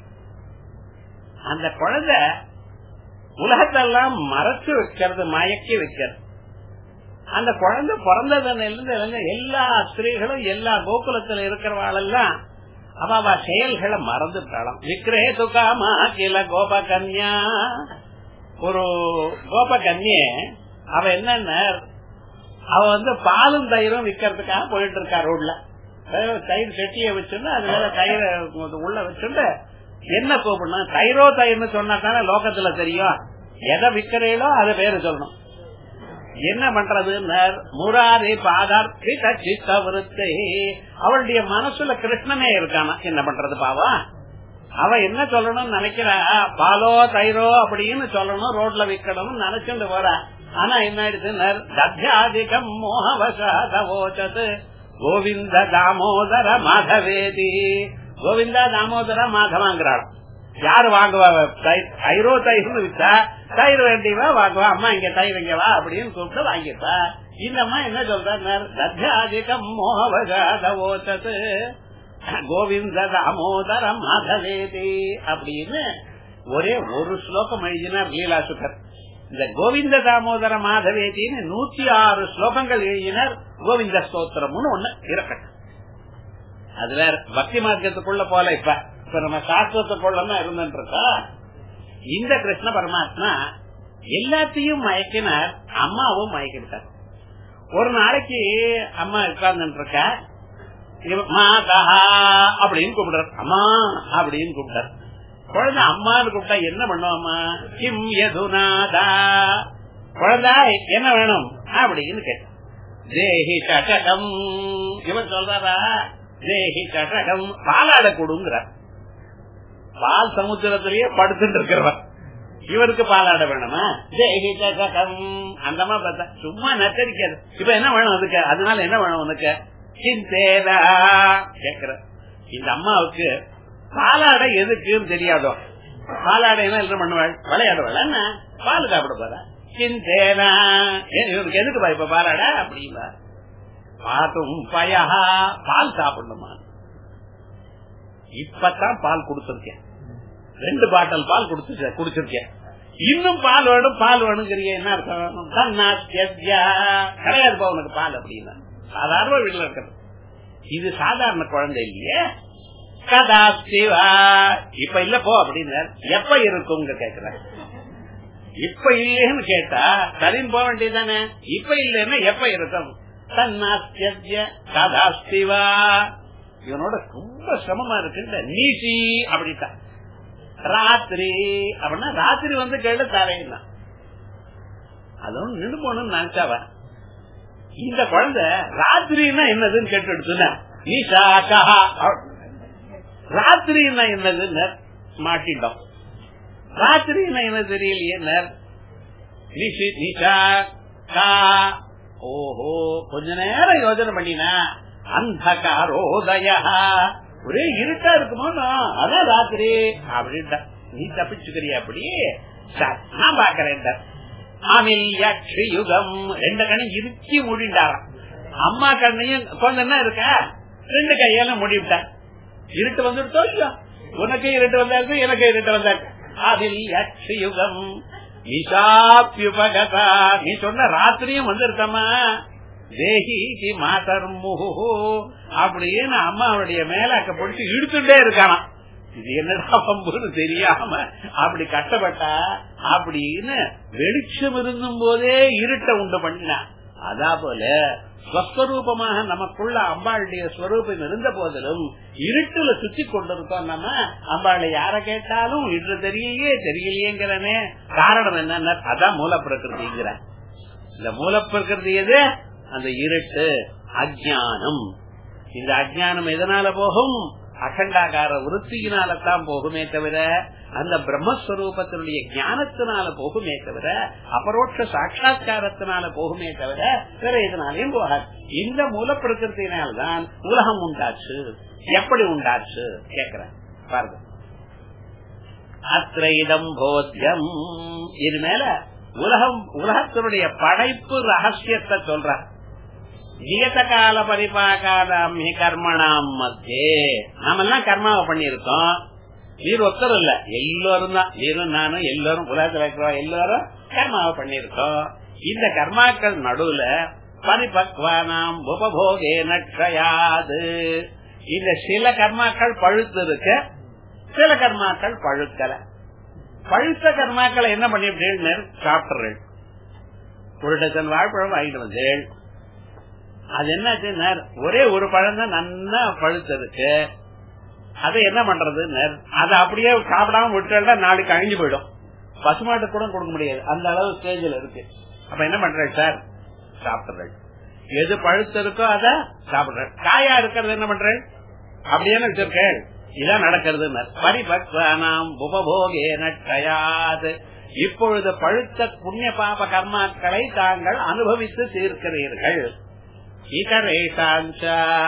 அந்த குழந்தை உலகத்தெல்லாம் மறைச்சு வைக்கிறது மயக்கி வைக்கிறது அந்த குழந்தை பிறந்ததுல எல்லா ஸ்திரீகளும் எல்லா கோகுலத்துல இருக்கிறவாளெல்லாம் அவ அவ செயல்களை மறந்துட்டாளாம் விக்கிரே துகாமா கில கோபகன்யா ஒரு கோபகன்ய அவ என்னன்னா அவ வந்து பாலும் தயிரும் விக்கிறதுக்காக போயிட்டு இருக்கா ரோட்ல தயிர் செட்டிய வச்சுட்டு அது மேல தயிர உள்ள வச்சுட்டு என்ன கூப்பிடணும் தயிரோ தயிர்னு சொன்னா தானே லோகத்துல தெரியும் எதை விக்கிறீங்களோ அது பேரு சொல்லணும் என்ன பண்றது முராரி பாதார்த்தித சித்த விருத்தி அவளுடைய மனசுல கிருஷ்ணனே இருக்கானா என்ன பண்றது பாவா அவ என்ன சொல்லணும்னு நினைக்கிறா பாலோ தயிரோ அப்படின்னு சொல்லணும் ரோட்ல விற்கணும்னு நினைச்சுட்டு போறா ஆனா என்ன ஆயிடுச்சு தத்தியாதிகம் மோகவசாதவோச்சது கோவிந்த தாமோதர மாதவேதி கோவிந்தா தாமோதர மாதவாங்கிறாள் யாரு வாங்குவா தயிரோ தயிர்னு வித்தா தயிர் வேண்டியவா வாங்குவா அம்மா இங்க தயிர் இங்க வா அப்படின்னு கூப்பிட்டு வாங்கிப்பா இந்த அம்மா என்ன சொல்றாதிகம் மோகவசாதவோச்சது கோவிந்த தாமோதர மாதவேதி அப்படின்னு ஒரே ஒரு ஸ்லோகம் எழுதினார் லீலாசுகர் இந்த கோவிந்த தாமோதர மாதவேதின்னு நூத்தி ஆறு ஸ்லோகங்கள் எழுதினார் கோவிந்த ஸ்தோத்திரம்னு ஒண்ணு இருக்கட்டும் அதுல பக்தி மார்க்கத்துக்குள்ள போல இப்ப இப்ப நம்ம சாஸ்திரத்துக்குள்ள இருந்துட்டு இருக்கா இந்த கிருஷ்ண பரமாத்மா எல்லாத்தையும் மயக்கினார் அம்மாவும் மயக்கிட்டார் ஒரு நாளைக்கு அம்மா உட்கார்ந்து இருக்கா மாதா அப்படின்னு கூப்பிடுறார் அம்மா அப்படின்னு கூப்பிட்டார் குழந்தை அம்மான்னு கூப்பிட்டா என்ன பண்ணுவாமா கிம் எதுனாதா குழந்தா என்ன வேணும் அப்படின்னு கேட்ட தேஹி சட்டகம் இவன் சொல்றாரா தேஹி சட்டகம் பாலாட கொடுங்கிறார் பால் சமுத்திரத்திலேயே படுத்துட்டு இருக்கிறவன் இவருக்கு பாலாட வேணுமா தேஹி சட்டகம் அந்த மாதிரி பார்த்தா சும்மா நச்சரிக்காது இப்ப என்ன வேணும் அதுக்கு அதனால என்ன வேணும் உனக்கு சிந்தேதா கேக்குற இந்த அம்மாவுக்கு பாலாடை எதுக்குன்னு தெரியாதோ பாலாடைனா என்ன பண்ணுவாள் விளையாடுவாள் என்ன பால் சாப்பிட போற சிந்தேனா இவருக்கு எதுக்கு இப்ப பாலாடா அப்படிங்களா பாட்டும் பயா பால் சாப்பிடணுமா இப்பதான் பால் கொடுத்திருக்கேன் ரெண்டு பாட்டில் பால் குடிச்சிருக்கேன் இன்னும் பால் வேணும் பால் வேணுங்கிறிய என்ன அர்த்தம் தன்னாத்தியா கிடையாது பா உனக்கு பால் அப்படின்னா சாதாரண வீட்டுல இருக்கிறது இது சாதாரண குழந்தை இல்லையே கதாஸ்திவா இப்ப இல்ல போ அப்படின்னு எப்ப இருக்குங்க கேக்குற இப்ப இல்லைன்னு கேட்டா சரின்னு போக வேண்டியதானே இப்ப இல்லைன்னா எப்ப இருக்கும் தன்னாத்திய கதாஸ்திவா இவனோட ரொம்ப சிரமமா இருக்கு நீசி அப்படித்தான் ராத்திரி அப்படின்னா ராத்திரி வந்து கேளு தரையினா அதுவும் நின்று போகணும்னு நினைச்சாவ இந்த குழந்தை ராத்திரின்னா என்னதுன்னு கேட்டு எடுத்துன நீஷா கஹா ராத்திரின்னா என்னதுன்னு மாட்டிட்டோம் ராத்திரின்னா என்ன தெரியலையே நிஷா கா ஓஹோ கொஞ்ச நேரம் யோஜனை பண்ணினா அந்தகாரோதய ஒரே இருட்டா இருக்குமோ அதான் ராத்திரி அப்படின்ட்டா நீ தப்பிச்சுக்கிறிய அப்படி நான் பாக்கிறேன் யுகம் ரெண்டு கண்ணையும் இறுக்கி மூடிண்டாராம் அம்மா கண்ணையும் கொஞ்சம் இருக்க ரெண்டு கையெல்லாம் மூடிவிட்டார் இருட்டு வந்துட்டோ இல்லையா உனக்கு இருட்டு வந்தாரு எனக்கு இருட்டு வந்தாரு அதில் யுகம் நிஷாப்யுபகதா நீ சொன்ன ராத்திரியும் வந்திருக்கமா தேகி மாதர் முகு அப்படின்னு அம்மாவுடைய மேலாக்க பிடிச்சு இழுத்துட்டே இருக்கானாம் இது என்னடா பம்புன்னு தெரியாம அப்படி கட்டப்பட்டா அப்படின்னு வெளிச்சம் இருந்தும் போதே இருட்ட உண்டு பண்ணினான் அதா போல ஸ்வஸ்வரூபமாக நமக்குள்ள அம்பாளுடைய ஸ்வரூபம் இருந்த போதிலும் இருட்டுல சுத்தி கொண்டிருக்கோம் நம்ம அம்பாளை யார கேட்டாலும் இன்று தெரியலையே தெரியலையேங்கிறனே காரணம் என்னன்னா அதான் மூல பிரகிருதிங்கிற இந்த மூல பிரகிருதி எது அந்த இருட்டு அஜானம் இந்த அஜானம் எதனால போகும் அகண்டாகார விருத்தியினால தான் போகுமே தவிர அந்த பிரம்மஸ்வரூபத்தினுடைய ஞானத்தினால போகுமே தவிர அபரோட்ச சாட்சா்காரத்தினால போகுமே தவிர வேற எதனாலையும் போகாது இந்த மூல பிரகிருத்தினால்தான் உலகம் உண்டாச்சு எப்படி உண்டாச்சு கேக்குறேன் பாருங்க அத்திரைதம் போத்தியம் இது மேல உலகம் உலகத்தினுடைய படைப்பு ரகசியத்தை சொல்ற நியத கால பரிபாகாதாம் கர்மணாம் மத்தியே நாம எல்லாம் கர்மாவை பண்ணிருக்கோம் நீர் ஒத்தரும் இல்ல எல்லோரும் தான் நீரும் நானும் எல்லாரும் உலகத்துல இருக்கிறோம் எல்லாரும் கர்மாவை பண்ணிருக்கோம் இந்த கர்மாக்கள் நடுவுல பரிபக்வானாம் உபபோகே நட்சயாது இந்த சில கர்மாக்கள் பழுத்து இருக்கு சில கர்மாக்கள் பழுக்கல பழுத்த கர்மாக்களை என்ன பண்ணிவிட்டேன் சாப்பிட்றேன் ஒரு டசன் வாழைப்பழம் வாங்கிட்டு வந்தேன் அது என்ன ஒரே ஒரு பழம் தான் நல்லா பழுத்திருக்கு அதை என்ன பண்றது அதை அப்படியே சாப்பிடாம விட்டுட்டா நாளைக்கு அழிஞ்சு போயிடும் பசுமாட்டு கூட கொடுக்க முடியாது அந்த அளவு ஸ்டேஜ்ல இருக்கு அப்ப என்ன பண்றேன் சார் சாப்பிடுறேன் எது பழுத்து இருக்கோ அத சாப்பிடுறேன் காயா இருக்கிறது என்ன பண்றேன் அப்படியே வச்சிருக்கேன் இதான் நடக்கிறது பரிபக்வானாம் உபபோகே நட்டையாது இப்பொழுது பழுத்த புண்ணிய பாப கர்மாக்களை தாங்கள் அனுபவித்து தீர்க்கிறீர்கள் இதரேஷாஞ்ச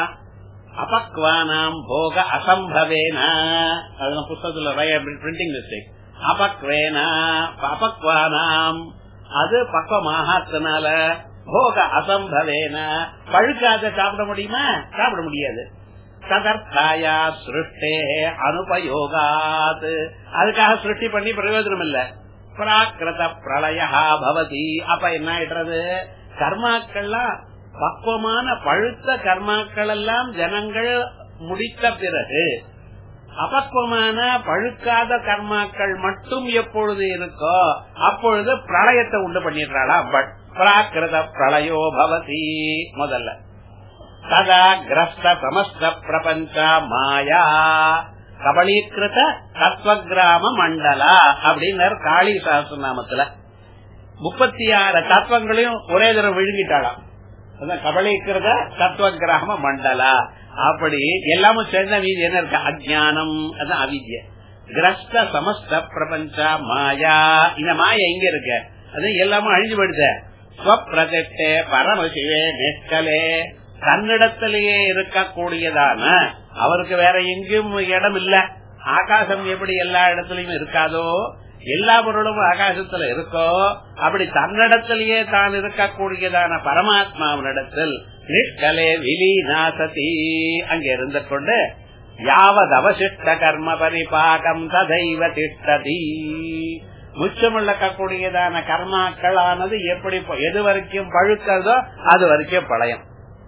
அபக்வானாம் போக அசம்பவேன அது புத்தகத்துல பிரிண்டிங் மிஸ்டேக் அபக்வேன அபக்வானாம் அது பக்குவமாகத்தினால போக அசம்பவேன பழுக்காத சாப்பிட முடியுமா சாப்பிட முடியாது ததர்த்தாயா சிருஷ்டே அனுபயோகாத் அதுக்காக சிருஷ்டி பண்ணி பிரயோஜனம் இல்ல பிராகிருத பிரளயா பவதி அப்ப என்ன ஆயிடுறது கர்மாக்கள்லாம் பக்குவமான பழுத்த கர்மாக்கள் எல்லாம் ஜனங்கள் முடித்த பிறகு அபக்குவமான பழுக்காத கர்மாக்கள் மட்டும் எப்பொழுது இருக்கோ அப்பொழுது பிரளயத்தை உண்டு பண்ணிடுறாளா பட் பிராகிருத பிரளயோ பவதி முதல்ல ததா கிரஸ்த சமஸ்த பிரபஞ்ச மாயா கபலீகிருத தத்துவகிராம மண்டலா அப்படின்னாரு காளி சாஸ்திரநாமத்துல முப்பத்தி ஆறு தத்துவங்களையும் ஒரே தடவை விழுங்கிட்டாளாம் கபலீகிருத தத்துவ கிராம மண்டலா அப்படி எல்லாமும் சேர்ந்த மீது என்ன இருக்கு அஜானம் அதான் அவித்ய கிரஸ்த சமஸ்த பிரபஞ்ச மாயா இந்த மாயா எங்க இருக்கு அது எல்லாமும் அழிஞ்சு போயிடுத ஸ்வப்பிரதே பரமசிவே நெற்கலே தன்னிடத்திலேயே இருக்கக்கூடியதான அவருக்கு வேற எங்கேயும் இடம் இல்ல ஆகாசம் எப்படி எல்லா இடத்துலயும் இருக்காதோ எல்லா பொருளும் ஆகாசத்துல இருக்கோ அப்படி தன்னிடத்திலேயே தான் இருக்கக்கூடியதான பரமாத்மாவினிடத்தில் நிஷ்கலே விலீநாசதி அங்க இருந்து கொண்டு யாவது அவசிஷ்ட கர்ம பரிபாகம் ததைவ திஷ்டதி மிச்சமுள்ளக்கூடியதான கர்மாக்கள் ஆனது எப்படி எது வரைக்கும் பழுக்கிறதோ அது வரைக்கும் பழையம்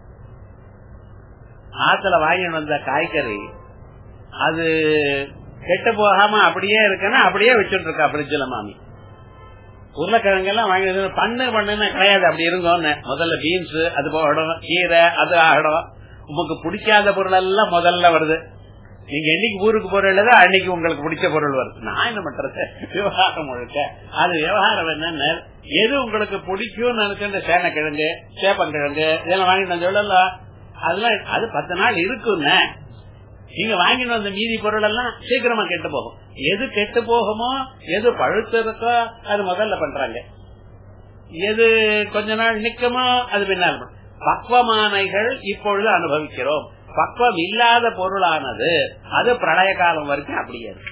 ஆத்துல வாங்கிட்டு வந்த காய்கறி அது கெட்டு போகாம அப்படியே இருக்குன்னா அப்படியே வச்சுட்டு இருக்கா பிரிட்ஜில் மாமி உருளைக்கிழங்கு எல்லாம் வாங்கி பண்ணு பண்ணுன்னு கிடையாது அப்படி இருங்கன்னு முதல்ல பீன்ஸ் அது போகணும் கீரை அது ஆகணும் உமக்கு பிடிக்காத பொருள் எல்லாம் முதல்ல வருது நீங்க என்னைக்கு ஊருக்கு போறீங்களோ அன்னைக்கு உங்களுக்கு பிடிச்ச பொருள் வருது நான் என்ன பண்றது விவகாரம் முழுக்க அது விவகாரம் என்னன்னு எது உங்களுக்கு பிடிக்கும் நினைச்சுட்டு சேனக்கிழங்கு சேப்பங்கிழங்கு இதெல்லாம் வாங்கிட்டு சொல்லல அதெல்லாம் அது பத்து நாள் இருக்குன்னு நீங்க வாங்கிட்டு வந்த மீதி பொருள் எல்லாம் சீக்கிரமா கெட்டு போகும் எது கெட்டு போகுமோ எது பழுத்து இருக்கோ அது முதல்ல பண்றாங்க எது கொஞ்ச நாள் நிக்குமோ அது பின்னால் பக்வமானைகள் இப்பொழுது அனுபவிக்கிறோம் பக்வம் இல்லாத பொருளானது அது பிரளய காலம் வரைக்கும் அப்படியே இருக்கு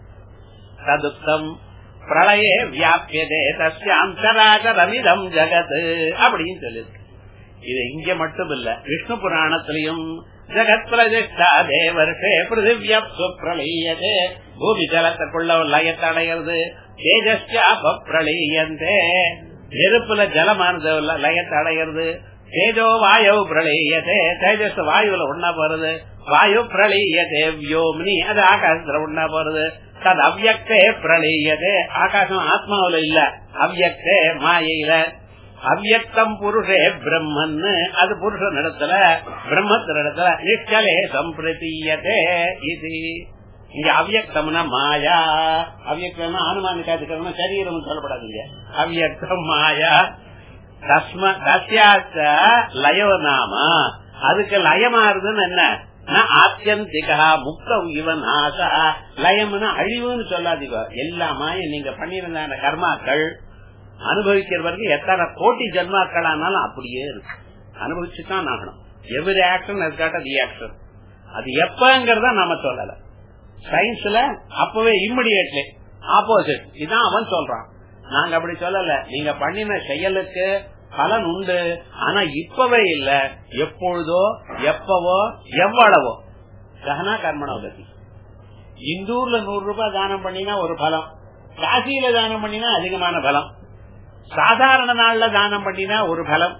ததுப்தம் பிரளயே வியாபியதே தஸ்யாம் சராசரமிதம் ஜகத் அப்படின்னு சொல்லிருக்கு இது இங்க மட்டும் இல்ல விஷ்ணு புராணத்திலையும் ஜெகத் பிரதிஷ்டா தேவர்ஷே பிருத்திவியப்சு பிரளீயதே பூமி ஜலத்துக்குள்ள லயத்தடைகிறது தேஜஸ்யாப பிரளீயந்தே நெருப்புல ஜலமானது லயத்தடைகிறது தேஜோ வாயு பிரளீயதே தேஜஸ் வாயுல ஒன்னா போறது வாயு பிரளீயதே வியோமினி அது ஆகாசத்துல ஒன்னா போறது தது அவ்யக்தே பிரளீயதே ஆகாசம் ஆத்மாவில இல்ல அவ்யக்தே மாயையில அவ்யக்தம் புருஷே பிரம்மன் அது புருஷன் இடத்துல பிரம்மத்தின் இடத்துல நிச்சலே சம்பிரதீயதே இது இங்க அவ்யக்தம்னா மாயா அவ்யக்தம்னா அனுமானிக்காதுக்கணும் சரீரம் சொல்லப்படாதீங்க அவ்யக்தம் மாயா தஸ்ம தஸ்யாச்ச லயோ நாம அதுக்கு லயமாறுதுன்னு என்ன ஆத்தியந்திகா முக்தம் இவன் ஆசா லயம்னா அழிவுன்னு சொல்லாதீங்க எல்லாமே நீங்க பண்ணியிருந்த கர்மாக்கள் அனுபவிக்கிற வரைக்கும் எத்தனை கோட்டி ஜென்மாக்கள் ஆனாலும் அப்படியே இருக்கு அனுபவிச்சுதான் ஆகணும் எவ்ரி ஆக்ஷன் அதுக்காட்ட ரியாக்ஷன் அது எப்பங்கிறத நாம சொல்லல சயின்ஸ்ல அப்பவே இம்மிடியட்லி ஆப்போசிட் இதான் அவன் சொல்றான் நாங்க அப்படி சொல்லல நீங்க பண்ணின செயலுக்கு பலன் உண்டு ஆனா இப்பவே இல்ல எப்பொழுதோ எப்பவோ எவ்வளவோ ககனா கர்மணோகதி இந்தூர்ல நூறு ரூபாய் தானம் பண்ணினா ஒரு பலம் காசியில தானம் பண்ணினா அதிகமான பலம் சாதாரண நாள்ல தானம் பண்ணினா ஒரு பலம்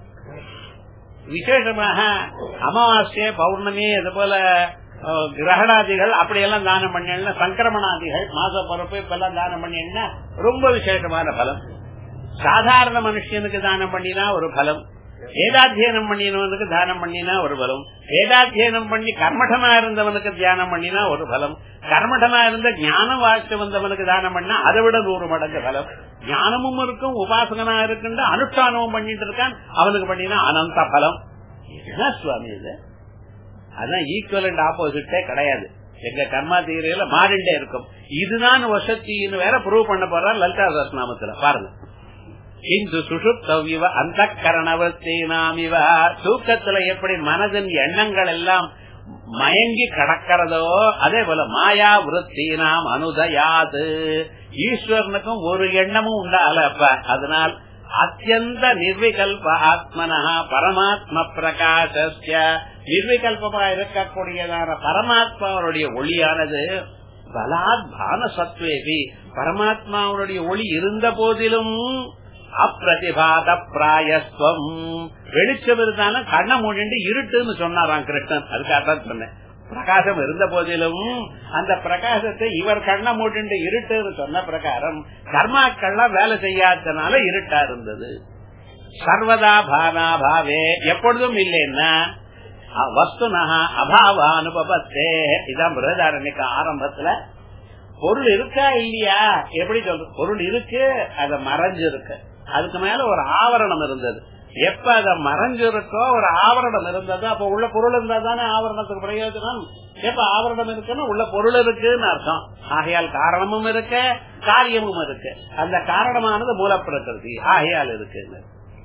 விசேஷமாக அமாவாசை பௌர்ணமி அது போல கிரகணாதிகள் அப்படியெல்லாம் தானம் பண்ணா சங்கிரமணாதிகள் மாச பொறுப்பு இப்பெல்லாம் தானம் பண்ணினா ரொம்ப விசேஷமான பலம் சாதாரண மனுஷனுக்கு தானம் பண்ணினா ஒரு பலம் வேதாத்தியனம் பண்ணினவனுக்கு தானம் பண்ணினா ஒரு பலம் வேதாத்தியனம் பண்ணி கர்மடமா இருந்தவனுக்கு தியானம் பண்ணினா ஒரு பலம் கர்மடமா இருந்த ஞானம் வாழ்க்கை வந்தவனுக்கு தானம் பண்ணா அதை விட நூறு மடங்கு பலம் ஞானமும் இருக்கும் உபாசகனா இருக்குன்ற அனுஷ்டானமும் பண்ணிட்டு இருக்கான் அவனுக்கு பண்ணினா அனந்த பலம் என்ன சுவாமி இது அதான் ஈக்குவலண்ட் ஆப்போசிட்டே கிடையாது எங்க கர்மா தீரையில மாறிண்டே இருக்கும் இதுதான் வசத்தின்னு வேற ப்ரூவ் பண்ண போறா லலிதா நாமத்துல பாருங்க இந்து சுஷுப்தவிவ அந்த கரணவத்தீனாமிவ தூக்கத்துல எப்படி மனதின் எண்ணங்கள் எல்லாம் மயங்கி கடக்கிறதோ அதே போல மாயா விருத்தீனாம் அனுதயாது ஈஸ்வரனுக்கும் ஒரு எண்ணமும் உண்டால அப்ப அதனால் அத்தியந்த நிர்விகல்ப ஆத்மனா பரமாத்ம பிரகாசிய நிர்விகல்பமா இருக்கக்கூடியதான பரமாத்மாவுடைய ஒளியானது பலாத் பான சத்வேபி பரமாத்மாவுடைய ஒளி இருந்த போதிலும் அப்பிரதிபாத பிராயஸ்வம் வெளிச்சம் இருந்தாலும் கண்ணை மூடிண்டு இருட்டுன்னு சொன்னாராம் கிருஷ்ணன் அதுக்காக சொன்னேன் பிரகாசம் இருந்த போதிலும் அந்த பிரகாசத்தை இவர் கண்ணை மூடிண்டு இருட்டுன்னு சொன்ன பிரகாரம் கர்மாக்கள்லாம் வேலை செய்யாதனால இருட்டா இருந்தது சர்வதா பானாபாவே எப்பொழுதும் இல்லைன்னா வஸ்துனா அபாவ அனுபவத்தே இதான் பிரதாரணிக்கு ஆரம்பத்துல பொருள் இருக்கா இல்லையா எப்படி சொல்ற பொருள் இருக்கு அத மறைஞ்சு இருக்கு அதுக்கு மேல ஒரு ஆவரணம் இருந்தது எப்ப அத மறைஞ்சு இருக்கோ ஒரு ஆவரணம் இருந்தது அப்ப உள்ள பொருள் இருந்தா தானே ஆவரணத்துக்கு பிரயோஜனம் எப்ப ஆவரணம் இருக்குன்னா உள்ள பொருள் இருக்குன்னு அர்த்தம் ஆகையால் காரணமும் இருக்கு காரியமும் இருக்கு அந்த காரணமானது மூலப்பிரகிருதி ஆகையால் இருக்குன்னு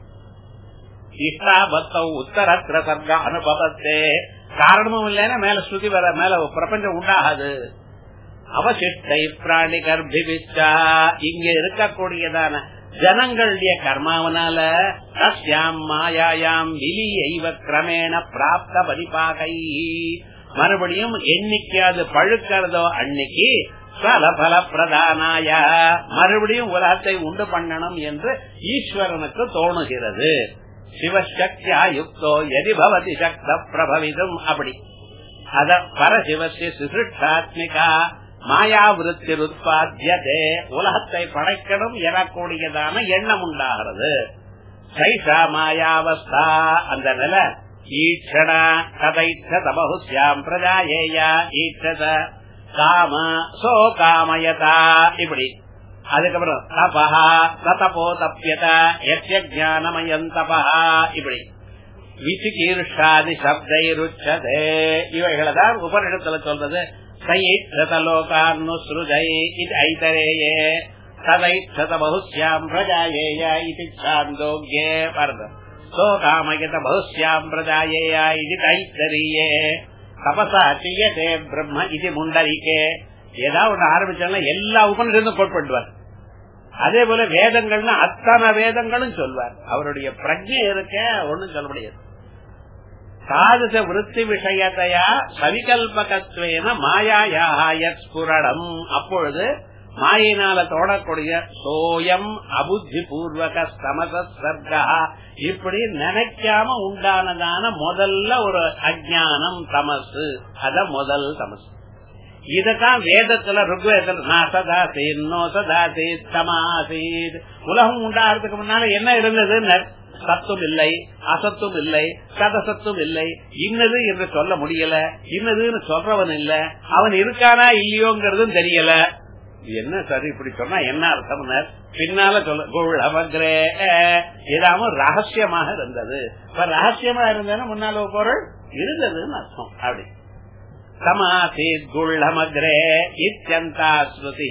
இஷ்டாபத்தம் உத்தரத்திர சர்க்க அனுபவத்தே காரணமும் இல்லைன்னா மேல ஸ்ருதி வர மேல பிரபஞ்சம் உண்டாகாது அவசிஷ்டை பிராணி கர்ப்பிச்சா இங்க இருக்கக்கூடியதான ஜனங்களுடைய கர்மாவனால தஸ்யாம் மாயாயாம் விலியைவ கிரமேண பிராப்த பதிப்பாகை மறுபடியும் என்னைக்கு அது பழுக்கிறதோ அன்னைக்கு சலபல பிரதானாய மறுபடியும் உலகத்தை உண்டு பண்ணணும் என்று ஈஸ்வரனுக்கு தோணுகிறது சிவசக்தியா யுக்தோ எதி பவதி சக்த பிரபவிதம் அப்படி அத பரசிவசிய சுசிருஷ்டாத்மிகா மாயாவிருத்தி உற்பத்தியதே உலகத்தை படைக்கணும் எனக்கூடியதான எண்ணம் உண்டாகிறது சைஷா மாயாவஸ்தா அந்த நில ஈட்சண கதைத்த தபகுஸ்யாம் பிரஜாயேயா ஈட்சத காம சோ காமயதா இப்படி அதுக்கப்புறம் தபஹா ததபோ தப்பியத எத்திய ஜானமயம் தபஹா இப்படி விசிகீர்ஷாதி சப்தைருச்சதே இவைகளை தான் உபரிடத்துல சொல்றது சைத்தலோகான்னுஸ்ருதை இது ஐதரேயே ததைத்தத பகுஸ்யாம் பிரஜாயேய இது சாந்தோக்யே பரதம் சோ காமயத பகுஸ்யாம் பிரஜாயேய இது தைத்தரியே தபசா செய்யதே பிரம்ம இது முண்டரிக்கே ஏதாவது ஒண்ணு ஆரம்பிச்சாங்கன்னா எல்லா உபனிஷத்தும் கோட்படுவார் அதே போல வேதங்கள்னா அத்தனை வேதங்களும் சொல்வார் அவருடைய பிரஜை இருக்க ஒண்ணும் சொல்ல முடியாது சாதச விருத்தி விஷயத்தையா சவிகல்பகத்வேன மாயாயாயஸ்புரணம் அப்பொழுது மாயினால தோடக்கூடிய சோயம் அபுத்தி பூர்வக சமச சர்க்கா இப்படி நினைக்காம உண்டானதான முதல்ல ஒரு அஜானம் தமசு அத முதல் தமசு இதத்தான் வேதத்துல ருக்வேதத்துல நான் சதாசீத் நோ சதாசீத் தமாசீத் உலகம் உண்டாகிறதுக்கு முன்னால என்ன இருந்தது சத்தும் இல்லை அசத்தும் இல்லை சதசத்தும் இல்லை இன்னது என்று சொல்ல முடியல இன்னதுன்னு சொல்றவன் இல்ல அவன் இருக்கானா இல்லையோங்கிறதும் தெரியல என்ன சரி இப்படி சொன்னா என்ன அர்த்தம் பின்னால சொல்ல குழமக்ரே ஏதாம ரகசியமாக இருந்தது இப்ப ரகசியமா இருந்ததுன்னா முன்னால பொருள் இருந்ததுன்னு அர்த்தம் அப்படி சமாசீத் குள்ளமக்ரே இத்தியந்தா ஸ்ருதி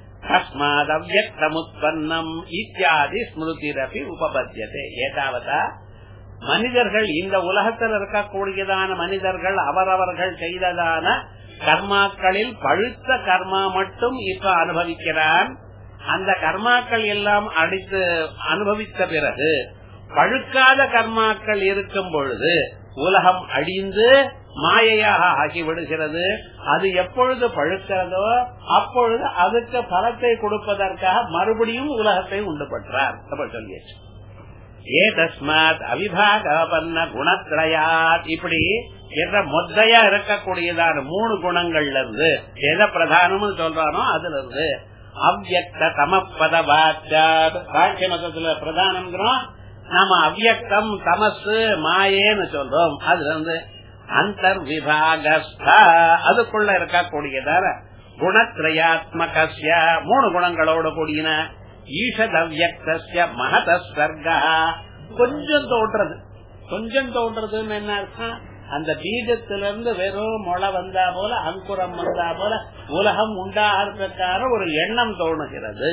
தஸ்மாதவியக்தமுத்பன்னம் இத்தியாதி ஸ்மிருதிரப்பி உபபத்தியதே ஏதாவதா மனிதர்கள் இந்த உலகத்தில் இருக்கக்கூடியதான மனிதர்கள் அவரவர்கள் செய்ததான கர்மாக்களில் பழுத்த கர்மா மட்டும் இப்ப அனுபவிக்கிறான் அந்த கர்மாக்கள் எல்லாம் அடித்து அனுபவித்த பிறகு பழுக்காத கர்மாக்கள் இருக்கும் பொழுது உலகம் அழிந்து மாயையாக ஆகிவிடுகிறது அது எப்பொழுது பழுக்கிறதோ அப்பொழுது அதுக்கு பலத்தை கொடுப்பதற்காக மறுபடியும் உலகத்தை உண்டு பற்றார் சொல்லியாச்சு ஏ தஸ்மாத் அவிபாகபன்ன குணத்திரையாத் இப்படி என்ற மொத்தையா இருக்கக்கூடியதான மூணு குணங்கள்ல இருந்து எதை பிரதானம்னு சொல்றானோ அதுல இருந்து அவ்வக்த தமப்பத பாக்கிய மதத்துல பிரதானம்ங்கிறோம் நாம அவ்வியக்தம் தமசு மாயேன்னு சொல்றோம் அதுல இருந்து அந்தர் விபாகஸ்தா அதுக்குள்ள இருக்கக்கூடியதான குணத்ரயாத்மகசிய மூணு குணங்களோட கூடின ஈஷதவ்யக்தஸ்ய மகத சர்க்கா கொஞ்சம் தோன்றது கொஞ்சம் தோன்றதுன்னு என்ன அர்த்தம் அந்த பீஜத்திலிருந்து வெறும் முளை வந்தா போல அங்குரம் வந்தா போல உலகம் உண்டாகிறதுக்கான ஒரு எண்ணம் தோணுகிறது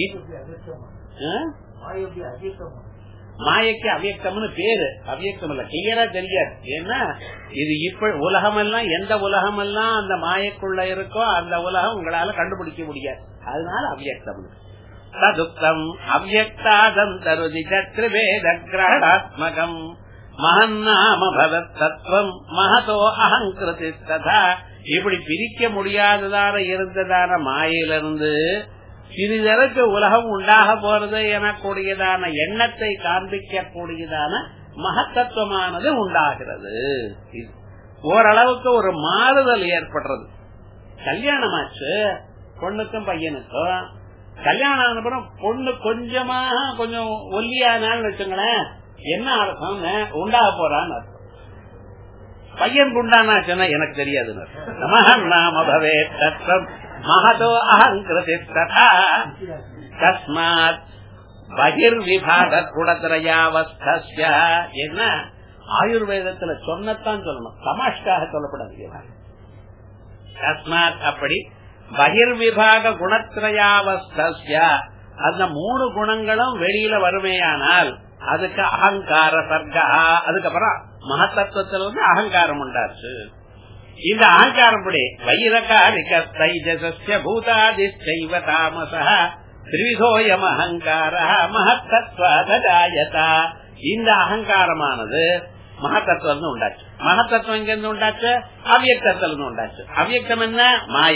மாயைக்கு அவ்வியக்தம்னு பேரு அவ்வியக்தம் இல்ல கிளியரா தெரியாது ஏன்னா இது இப்ப உலகம் எல்லாம் எந்த உலகம் எல்லாம் அந்த மாயக்குள்ள இருக்கோ அந்த உலகம் உங்களால கண்டுபிடிக்க முடியாது அதனால அவ்வியக்தம் ததுக்தம் அவ்யக்தாதந்தருதி சத்ருவேத கிரகணாத்மகம் மகன்னாம பவத் தத்துவம் மகதோ அகங்கிருதி ததா இப்படி பிரிக்க முடியாததான இருந்ததான மாயிலிருந்து சிறிதளவுக்கு உலகம் உண்டாக போறது எனக்கூடியதான எண்ணத்தை காண்பிக்க கூடியதான மகத்தத்துவமானது உண்டாகிறது ஓரளவுக்கு ஒரு மாறுதல் ஏற்படுறது கல்யாணமாச்சு பொண்ணுக்கும் பையனுக்கும் கல்யாணம் ஆனப்புறம் பொண்ணு கொஞ்சமா கொஞ்சம் ஒல்லியானான்னு வச்சுங்களேன் என்ன அர்த்தம் உண்டாக போறான்னு அர்த்தம் பையன் குண்டானாச்சுன்னா எனக்கு தெரியாது நாம பவே தத்துவம் மகதோ அகங்கிருதி ததா தஸ்மாத் பகிர் விபாக குடத்திரையாவஸ்திய என்ன ஆயுர்வேதத்துல சொன்னத்தான் சொல்லணும் தமாஷ்காக சொல்லப்படாது தஸ்மாத் அப்படி பகிர் விபாக குணத்திரையாவஸ்திய அந்த மூணு குணங்களும் வெளியில வருமையானால் அதுக்கு அகங்கார சர்க்கா அதுக்கப்புறம் மகத்தத்துவத்துல வந்து அகங்காரம் உண்டாச்சு இந்த அகங்காரம் படி வைரகாரிக தைஜசஸ்ய பூதாதிச்சைவ தாமச திரிவிதோயம் அகங்கார மகத்தத்வாதஜாயதா இந்த அகங்காரமானது மகத்தத்துவம் உண்டாச்சு மகத்தத்துவம் எங்க இருந்து உண்டாச்சு அவ்வியக்தத்துல இருந்து உண்டாச்சு அவ்வியக்தம் என்ன மாய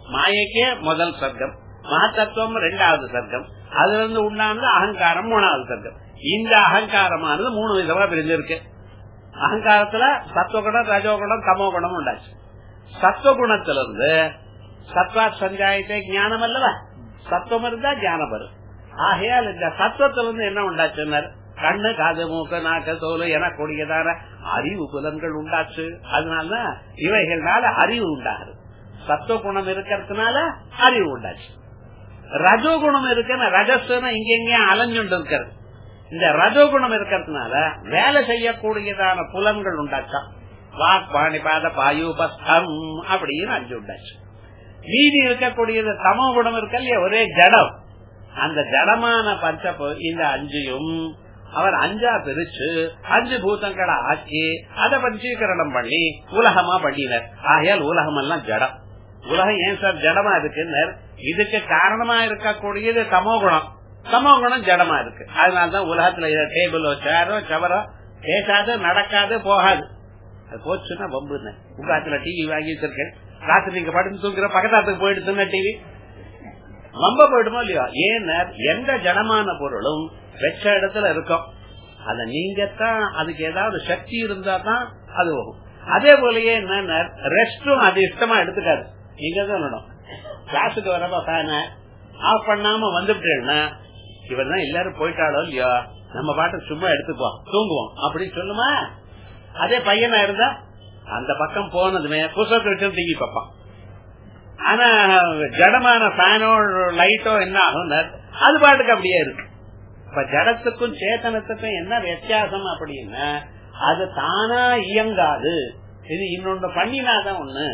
மாயைக்கே முதல் சர்க்கம் மகத்தத்துவம் ரெண்டாவது சர்க்கம் அதுல இருந்து உண்டானது அகங்காரம் மூணாவது சர்க்கம் இந்த அகங்காரமானது மூணு விதமா பிரிஞ்சிருக்கு அகங்காரத்துல சத்துவகுணம் ரஜோகுணம் தமோகுணம் உண்டாச்சு சத்துவகுணத்திலிருந்து சத்வா சஞ்சாயத்தை ஞானம் அல்லவா சத்துவம் இருந்தா ஞானம் வரும் ஆகையால் இந்த சத்துவத்திலிருந்து என்ன உண்டாச்சுன்னார் கண்ணு காது மூக்கு நாக்கு தோல் என கூடியதான அறிவு புலன்கள் உண்டாச்சு அதனாலதான் இவைகள்னால அறிவு உண்டாகுது சத்துவ குணம் இருக்கிறதுனால அறிவு உண்டாச்சு ரஜோகுணம் இருக்குன்னு ரஜஸ்னா இங்க எங்கேயும் அலைஞ்சுண்டு இருக்கிறது இந்த ரஜோகுணம் இருக்கிறதுனால வேலை செய்யக்கூடியதான புலன்கள் உண்டாச்சா வாக் பாணிபாத பாயுபஸ்தம் அப்படின்னு அஞ்சு உண்டாச்சு மீதி இருக்கக்கூடியது தமோ குணம் இருக்க இல்லையா ஒரே ஜடம் அந்த ஜடமான பஞ்ச இந்த அஞ்சையும் அவர் அஞ்சா பிரிச்சு அஞ்சு பூதங்களை ஆக்கி அதை பஞ்சீகரணம் பண்ணி உலகமா பண்ணினர் ஆகையால் உலகம் எல்லாம் ஜடம் உலகம் ஏன் சார் ஜடமா இருக்குன்னு இதுக்கு காரணமா இருக்கக்கூடியது தமோ குணம் தமோ குணம் ஜடமா இருக்கு அதனாலதான் உலகத்துல டேபிளோ சேரோ சவரோ பேசாது நடக்காது போகாது அது போச்சுன்னா பம்புன்னு உங்க டிவி வாங்கி வச்சிருக்கேன் ராத்திரி நீங்க படுத்து தூங்குற பக்கத்தாத்துக்கு போயிடுச்சுன்னா டிவி ரொம்ப போயிடுமோ இல்லையோ ஏன்னா எந்த ஜடமான பொருளும் வெச்ச இடத்துல இருக்கும் அத நீங்கத்தான் அதுக்கு ஏதாவது சக்தி இருந்தா தான் அது வரும் அதே போலயே என்ன ரெஸ்டும் அது இஷ்டமா எடுத்துக்காது நீங்க தான் சொல்லணும் கிளாஸுக்கு வரப்ப ஃபேன ஆஃப் பண்ணாம வந்துட்டேன்னா இவன் தான் எல்லாரும் போயிட்டாலோ இல்லையோ நம்ம பாட்டு சும்மா எடுத்துப்போம் தூங்குவோம் அப்படின்னு சொல்லுமா அதே பையனா இருந்தா அந்த பக்கம் போனதுமே புத்தகத்தை வச்சு தூங்கி பார்ப்பான் ஆனா ஜடமான ஃபேனோ லைட்டோ என்ன ஆகும் அது பாட்டுக்கு அப்படியே இருக்கு இப்ப ஜடத்துக்கும் சேத்தனத்துக்கும் என்ன வித்தியாசம் அப்படின்னா அது தானா இயங்காது இது இன்னொன்னு பண்ணினாதான் ஒண்ணு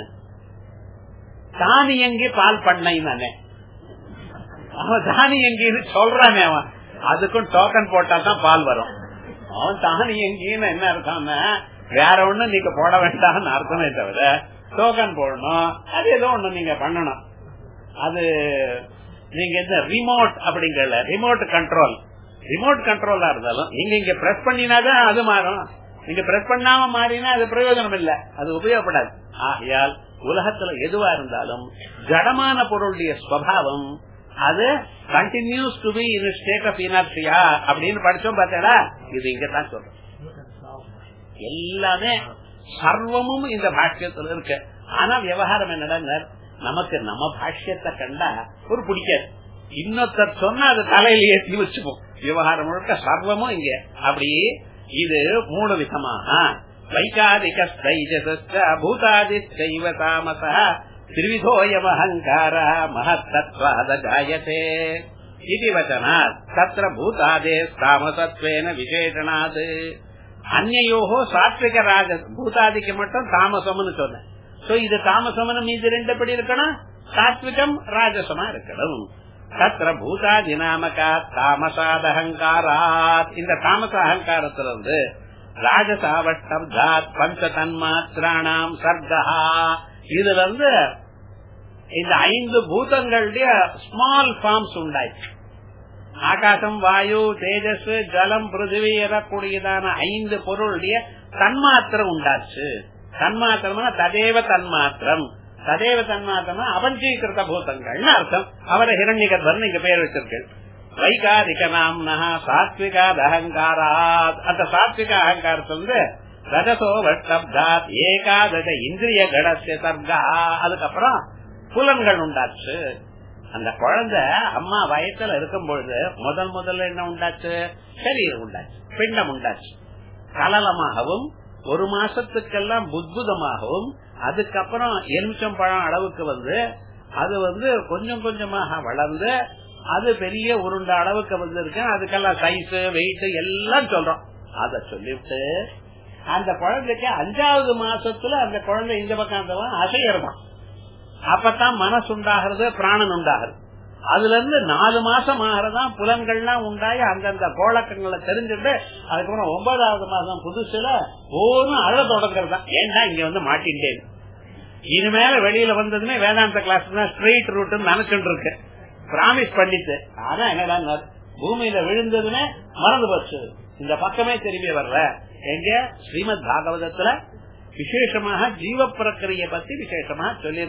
தான் இயங்கி பால் பண்ணை தானே அவன் தானி எங்கின்னு சொல்றானே அவன் அதுக்கும் டோக்கன் போட்டா தான் பால் வரும் அவன் தானி எங்கின்னு என்ன அர்த்தம்னா வேற ஒண்ணு நீங்க போட வேண்டாம்னு அர்த்தமே தவிர டோக்கன் போடணும் அது ஏதோ ஒண்ணு நீங்க பண்ணணும் அது நீங்க இந்த ரிமோட் அப்படிங்கல ரிமோட் கண்ட்ரோல் ரிமோட் கண்ட்ரோலா இருந்தாலும் நீங்க இங்க பிரஸ் பண்ணினாதான் அது மாறும் நீங்க பிரஸ் பண்ணாம மாறினா அது பிரயோஜனம் இல்ல அது உபயோகப்படாது ஆகையால் உலகத்துல எதுவா இருந்தாலும் ஜடமான பொருளுடைய ஸ்வபாவம் அது continues to be in state of inertia அப்படின்னு படிச்சோம் பார்த்தா இது இங்கதான் சொல்றோம் எல்லாமே சர்வமும் இந்த பாஷ்யத்துல இருக்கு ஆனா விவகாரம் என்னடா நமக்கு நம்ம பாஷ்யத்தை கண்டா ஒரு பிடிக்காது இன்னொருத்தர் சொன்னா அது தலையில ஏற்றி வச்சுப்போம் விவகாரம் முழுக்க சர்வமும் இங்க அப்படி இது மூணு விதமாக வைகாதிக பூதாதி சைவ தாமச திரிவிதோயமஹங்கார மகத்தத்வாத ஜாயத்தே இது வச்சனாத் தத்திர பூதாதே தாமசத்வேன விசேஷனாத் அந்நயோகோ சாத்விக ராஜ பூதாதிக்கு மட்டும் தாமசம்னு சொன்னேன் சோ இது தாமசம்னு மீது ரெண்டு படி இருக்கணும் சாத்விகம் ராஜசமா இருக்கணும் தத்திர பூதாதி நாமகா தாமசாதகங்காராத் இந்த தாமச அகங்காரத்திலிருந்து ராஜசாவட்டப்தாத் பஞ்ச தன்மாத்திராணாம் சர்க்கா இதுல இருந்து இந்த ஐந்து பூதங்களுடைய ஸ்மால் ஃபார்ம்ஸ் உண்டாயிற்று ஆகாசம் வாயு தேஜஸ் ஜலம் பிருத்திவி எறக்கூடியதான ஐந்து பொருளுடைய தன்மாத்திரம் உண்டாச்சு தன்மாத்திரம் ததேவ தன்மாத்திரம் ததேவ தன்மாத்திரம் அவஞ்சீகிருத்த பூதங்கள்னு அர்த்தம் அவரை ஹிரண்யகர்பர் நீங்க பெயர் வச்சிருக்கீங்க வைகாரிக நாம்னா சாத்விகாத் அகங்காராத் அந்த சாத்விக அகங்காரத்திலிருந்து ரஜசோ வட்டப்தாத் ஏகாதச இந்திரிய கடசிய சர்க்கா அதுக்கப்புறம் புலன்கள் உண்டாச்சு அந்த குழந்தை அம்மா வயசுல இருக்கும் பொழுது முதல் முதல்ல என்ன உண்டாச்சு சரீரம் உண்டாச்சு பிண்டம் உண்டாச்சு கலலமாகவும் ஒரு மாசத்துக்கெல்லாம் புத்புதமாகவும் அதுக்கப்புறம் எலுமிச்சம் பழம் அளவுக்கு வந்து அது வந்து கொஞ்சம் கொஞ்சமாக வளர்ந்து அது பெரிய உருண்ட அளவுக்கு வந்திருக்கு அதுக்கெல்லாம் சைஸ் வெயிட் எல்லாம் சொல்றோம் அத சொல்லிவிட்டு அந்த குழந்தைக்கு அஞ்சாவது மாசத்துல அந்த குழந்தை இந்த பக்கம் அந்த அசையறதான் அப்பதான் மனசு உண்டாகிறது பிராணன் உண்டாகிறது அதுல இருந்து நாலு மாசம் ஆகிறதான் புலன்கள்லாம் உண்டாயி அந்தந்த கோழக்கங்களை தெரிஞ்சுட்டு அதுக்கப்புறம் ஒன்பதாவது மாசம் புதுசுல ஒவ்வொன்றும் அழ தொடங்குறது தான் ஏன்டா இங்க வந்து மாட்டின்றேன் இனிமேல வெளியில வந்ததுமே வேதாந்த கிளாஸ் தான் ஸ்ட்ரெயிட் ரூட் நினைச்சுட்டு இருக்கு பிராமிஸ் பண்ணிட்டு ஆனா என்னடா பூமியில விழுந்ததுமே மறந்து போச்சு இந்த பக்கமே திரும்பி வர்ற எங்க ஸ்ரீமத் பாகவதத்துல விசேஷமாக ஜீவ பிரக்கிரிய பத்தி விசேஷமாக சொல்லியிருக்க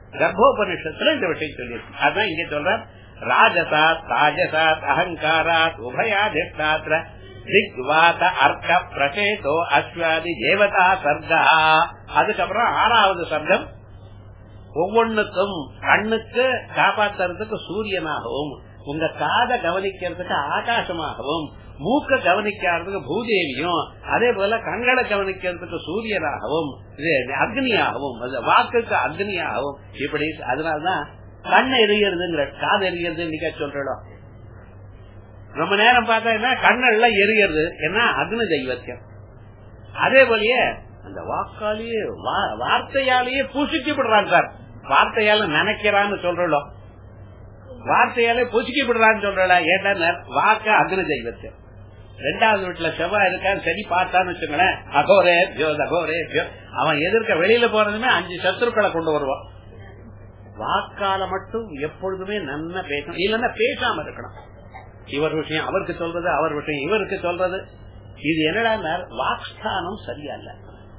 கர்ப்போபனிஷத்துல இந்த விஷயம் சொல்லியிருக்கு அதான் இங்க சொல்ற ராஜசாத் தாஜசாத் அகங்காராத் உபயாதிஷ்டாத்திர திக்வாத அர்க்க பிரசேதோ அஸ்வாதி தேவதா சர்க்கா அதுக்கப்புறம் ஆறாவது சர்க்கம் ஒவ்வொன்னுக்கும் கண்ணுக்கு காப்பாத்துறதுக்கு சூரியனாகவும் உங்க காதை கவனிக்கிறதுக்கு ஆகாசமாகவும் மூக்க கவனிக்கிறதுக்கு பூதேவியும் அதே போல கண்களை கவனிக்கிறதுக்கு சூரியனாகவும் இது அக்னியாகவும் அது வாக்குக்கு அக்னியாகவும் இப்படி அதனாலதான் கண் எரியறதுங்கிற காது எரியறது இன்னைக்கு சொல்றோம் ரொம்ப நேரம் பார்த்தா என்ன கண்ணெல்லாம் எரியறது என்ன அக்னி தெய்வத்தியம் அதே போலயே அந்த வாக்காலேயே வார்த்தையாலேயே பூசிக்கப்படுறான் சார் வார்த்தையால நினைக்கிறான்னு சொல்றோம் வார்த்தையாலே புசிக்கப்படுறான்னு சொல்றல ஏன்னா வாக்க அக்னி தெய்வத்தை ரெண்டாவது வீட்டுல செவ்வாய் இருக்கான்னு சரி பார்த்தான்னு வச்சுங்களேன் அகோரே ஜோ அகோரே ஜோ அவன் எதிர்க்க வெளியில போறதுமே அஞ்சு சத்துருக்களை கொண்டு வருவான் வாக்கால மட்டும் எப்பொழுதுமே நன்னா பேசணும் இல்லன்னா பேசாம இருக்கணும் இவர் விஷயம் அவருக்கு சொல்றது அவர் விஷயம் இவருக்கு சொல்றது இது என்னடா வாக்ஸ்தானம் சரியா இல்ல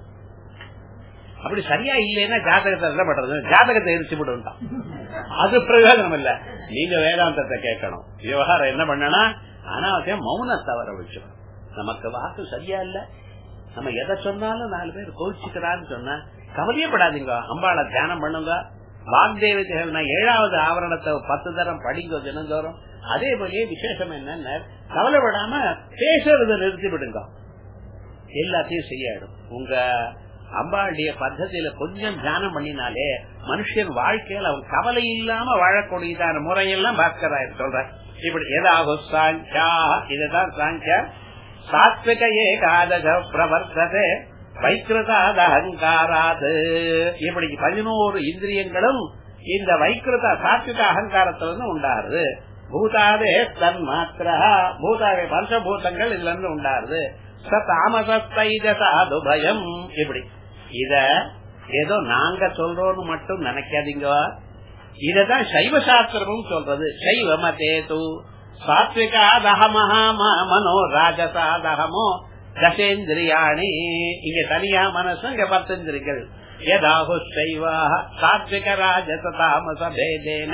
அப்படி சரியா இல்லைன்னா ஜாதகத்தை என்ன பண்றது ஜாதகத்தை எரிச்சு விடுட்டான் அது பிரயோஜனம் இல்ல நீங்க வேதாந்தத்தை கேட்கணும் விவகாரம் என்ன பண்ணனா அனாவசியம் மௌனத்தை வர வச்சிடும் நமக்கு வாக்கு சரியா இல்ல நம்ம எதை சொன்னாலும் நாலு பேர் கோச்சிக்கிறான்னு சொன்னா கவலையப்படாதீங்க அம்பாளை தியானம் பண்ணுங்க வாக்தேவதைகள் ஏழாவது ஆவரணத்தை பத்து தரம் படிங்க தினந்தோறும் அதே போலயே விசேஷம் என்னன்னு கவலைப்படாம பேசுறத நிறுத்தி விடுங்க எல்லாத்தையும் செய்யாடும் உங்க அம்பாளுடைய பద్ధதியில கொஞ்சம் தியானம் பண்ணினாலே மனுஷன் வாழ்க்கையில அவன் கவலை இல்லாம வாழக்கூடியதான முறையெல்லாம் பாஸ்கராயர் சொல்ற இப்படி ஏதாகும் சாங்கியா இதுதான் சாங்கியா சாத்விக ஏகாதக பிரவர்த்ததே வைக்கிருதாத அகங்காராது இப்படி பதினோரு இந்திரியங்களும் இந்த வைக்கிருத சாத்விக அகங்காரத்திலிருந்து உண்டாருது பூதாதே தன் மாத்திரா பூதாவே பஞ்சபூதங்கள் இதுல இருந்து உண்டாருது சதாமசத்தைஜசாது பயம் இப்படி இத ஏதோ நாங்க சொல்றோம்னு மட்டும் நினைக்காதீங்க இததான் சைவ சாஸ்திரமும் சொல்றது சைவ மதேது சாத்விகா தகமஹா மனோ ராஜசா தகமோ தசேந்திரியாணி இங்க தனியா மனசு இங்க பத்தந்திரிகள் யதாஹு சைவா சாத்விக ராஜச தாமச பேதேன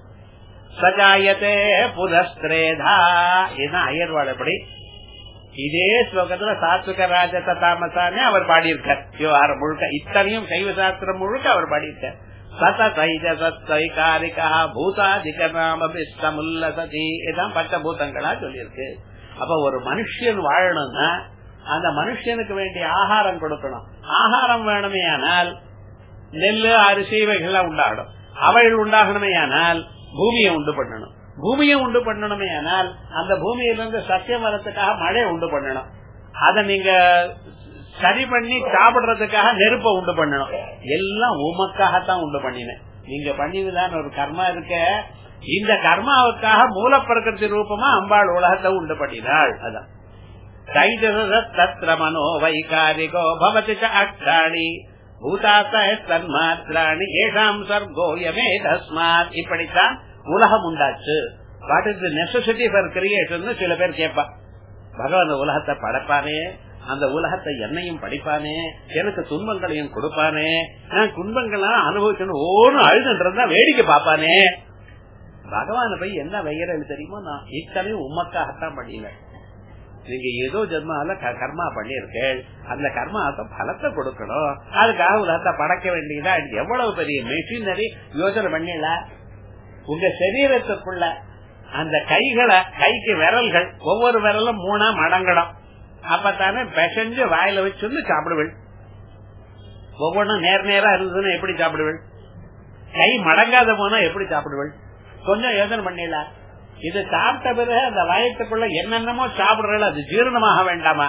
சஜாயத்தே புதஸ்திரேதா இதுதான் அயர்வாழப்படி இதே ஸ்லோகத்துல சாத்விக ராஜச தாமசானே அவர் பாடியிருக்கார் விவகாரம் முழுக்க இத்தனையும் சைவ சாஸ்திரம் முழுக்க அவர் பாடியிருக்கார் சத தைஜசைகாரிகா பூதாதிக நாமபிஸ்தமுல்லசதி இதான் பஞ்சபூதங்களா சொல்லியிருக்கு அப்ப ஒரு மனுஷன் வாழணும்னா அந்த மனுஷனுக்கு வேண்டிய ஆகாரம் கொடுக்கணும் ஆகாரம் வேணுமே ஆனால் நெல்லு அரிசி இவைகள்லாம் உண்டாகணும் அவைகள் உண்டாகணுமே ஆனால் பூமியை உண்டு பண்ணணும் பூமியை உண்டு பண்ணணுமே ஆனால் அந்த பூமியிலிருந்து சத்தியம் வரத்துக்காக மழை உண்டு பண்ணணும் அதை நீங்க சரி பண்ணி சாப்பிடுறதுக்காக நெருப்ப உண்டு பண்ணணும் எல்லாம் உமக்காகத்தான் உண்டு பண்ணினேன் நீங்க பண்ணிதான் ஒரு கர்மா இருக்க இந்த கர்மாவுக்காக மூலப்பிரகிருதி ரூபமா அம்பாள் உலகத்தை உண்டு பண்ணினாள் அதான் தைஜசத்திர மனோ வைகாரிகோ பவதி அக்ஷாணி பூதாத்தன்மாத்திராணி ஏஷாம் சர்கோயமே தஸ்மாத் இப்படித்தான் உலகம் உண்டாச்சு what is the necessity for creation சில பேர் கேட்பா பகவான் உலகத்தை படைப்பானே அந்த உலகத்தை என்னையும் படிப்பானே எனக்கு துன்பங்களையும் கொடுப்பானே நான் துன்பங்கள்லாம் அனுபவிக்கணும் ஓன்னு அழுதுன்றதா வேடிக்கை பாப்பானே பகவான போய் என்ன வையறது தெரியுமோ நான் இத்தனையும் உமக்காகத்தான் பண்ணின நீங்க ஏதோ ஜென்மால கர்மா பண்ணிருக்கேன் அந்த கர்மாவுக்கு பலத்தை கொடுக்கணும் அதுக்காக உலகத்தை படைக்க வேண்டியதா எவ்வளவு பெரிய மெஷினரி யோசனை பண்ணல உங்க சரீரத்துக்குள்ள அந்த கைகளை கைக்கு விரல்கள் ஒவ்வொரு விரலும் மூணா மடங்கணும் அப்பத்தானே பெசஞ்சு வாயில வச்சு சாப்பிடுவேன் ஒவ்வொன்றும் நேர் நேரா இருந்ததுன்னு எப்படி சாப்பிடுவேன் கை மடங்காத போனா எப்படி சாப்பிடுவேன் கொஞ்சம் யோசனை பண்ணல இது சாப்பிட்ட பிறகு அந்த வயத்துக்குள்ள என்னென்னமோ சாப்பிடுறல அது ஜீரணமாக வேண்டாமா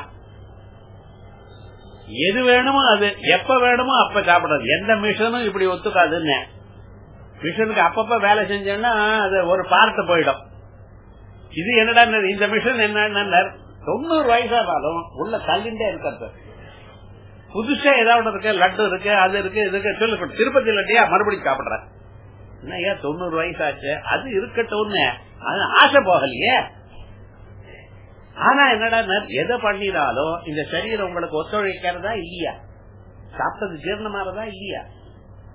எது வேணுமோ அது எப்ப வேணுமோ அப்ப சாப்பிடுறது எந்த மிஷனும் இப்படி ஒத்துக்காதுன்னு மிஷனுக்கு அப்பப்ப வேலை செஞ்சோம்னா அது ஒரு பார்த்து போயிடும் இது என்னடா இந்த மிஷன் என்ன தொண்ணூறு வயசானாலும் உள்ள தள்ளிண்டே இருக்கிறது புதுசா ஏதாவது இருக்கு லட்டு இருக்கு அது இருக்கு இதுக்கு சொல்லு திருப்பதி லட்டியா மறுபடியும் சாப்பிடுற என்னையா தொண்ணூறு வயசாச்சு அது இருக்கட்டும்னு அது ஆசை போகலையே ஆனா என்னடா எதை பண்ணினாலும் இந்த சரீரம் உங்களுக்கு ஒத்துழைக்கிறதா இல்லையா சாப்பிட்டது ஜீரணமாறதா இல்லையா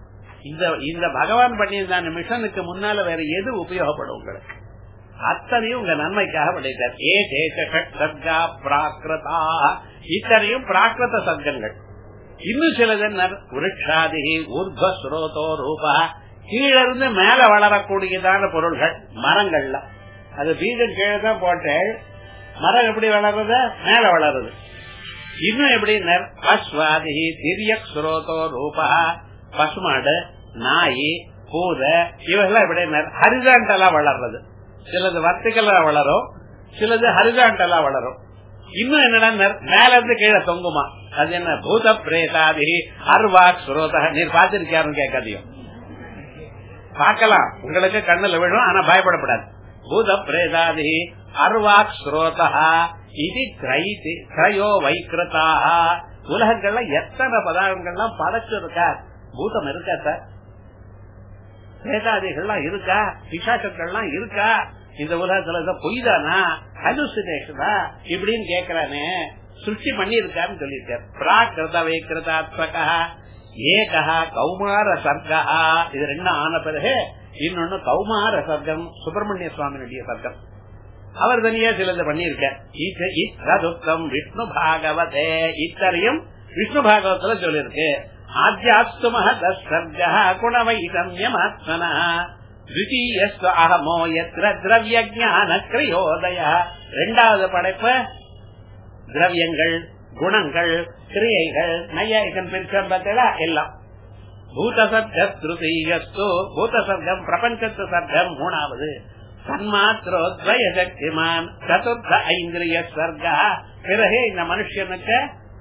இந்த இந்த பகவான் பண்ணியிருந்த மிஷனுக்கு முன்னால வேற எது உபயோகப்படும் உங்களுக்கு அத்தனையும் உங்க நன்மைக்காக பண்ணிட்டார் ஏ தேச சர்க்கா பிராகிருதா இத்தனையும் பிராகிருத சர்க்கங்கள் இன்னும் சிலது விருட்சாதி ஊர்வ ஸ்ரோதோ ரூபா கீழ இருந்து மேல வளரக்கூடியதான பொருள்கள் மரங்கள்ல அது பீஜம் கீழே தான் போட்டு மரம் எப்படி வளருது மேல வளருது இன்னும் எப்படி அஸ்வாதி திரிய ஸ்ரோதோ ரூபா பசுமாடு நாய் பூதை இவெல்லாம் எப்படி ஹரிசாண்டலா வளர்றது சிலது வர்த்திகலா வளரும் சிலது ஹரிசாண்டலா வளரும் இன்னும் என்னடா மேல இருந்து கீழே தொங்குமா அது என்ன பூத பிரேதாதி அர்வா ஸ்ரோத நீர் பார்த்திருக்கியாருன்னு கேட்காதையும் பார்க்கலாம் உங்களுக்கு கண்ணுல விழும் ஆனா பயப்படப்படாது பூத பிரேதாதி அர்வாக் ஸ்ரோதா இது கிரயோ வைக்கிருதா உலகங்கள்ல எத்தனை பதார்த்தங்கள்லாம் படைச்சிருக்கா பூதம் இருக்கா சார் பிரேதாதிகள்லாம் இருக்கா பிசாசங்கள்லாம் இருக்கா இந்த உலகத்துல பொய்தானா ஹலுசினேஷனா இப்படின்னு கேக்குறானே சுருஷ்டி பண்ணி இருக்கான்னு சொல்லியிருக்காரு பிராகிருத வைக்கிருதாத்மகா ஏகா கௌமார சர்க்கா இது ரெண்டும் ஆன பிறகு இன்னொன்னு கௌமார சர்க்கம் சுப்பிரமணிய சுவாமியுடைய சர்க்கம் அவர் தனியா சிலது பண்ணிருக்க துக்கம் விஷ்ணு பாகவதே இத்தரையும் விஷ்ணு பாகவத்துல சொல்லிருக்கு ஆத்தியாஸ்து மகதர்க குணவைதம்யமாத்மன द्वितीयस्व अहमो यत्र द्रव्य ज्ञाன கிரியோதய ரெண்டாவது படைப்பு திரவியங்கள் குணங்கள் கிரியைகள் நையாயிகம் பிரிச்சம் பார்த்தா எல்லாம் பூத சர்க்க திருத்தீயஸ்து பூத சர்க்கம் பிரபஞ்சத்து சர்க்கம் மூணாவது தன்மாத்திரோத்வய சக்திமான் சதுர்த்த ஐந்திரிய சர்க்கா பிறகு இந்த மனுஷனுக்கு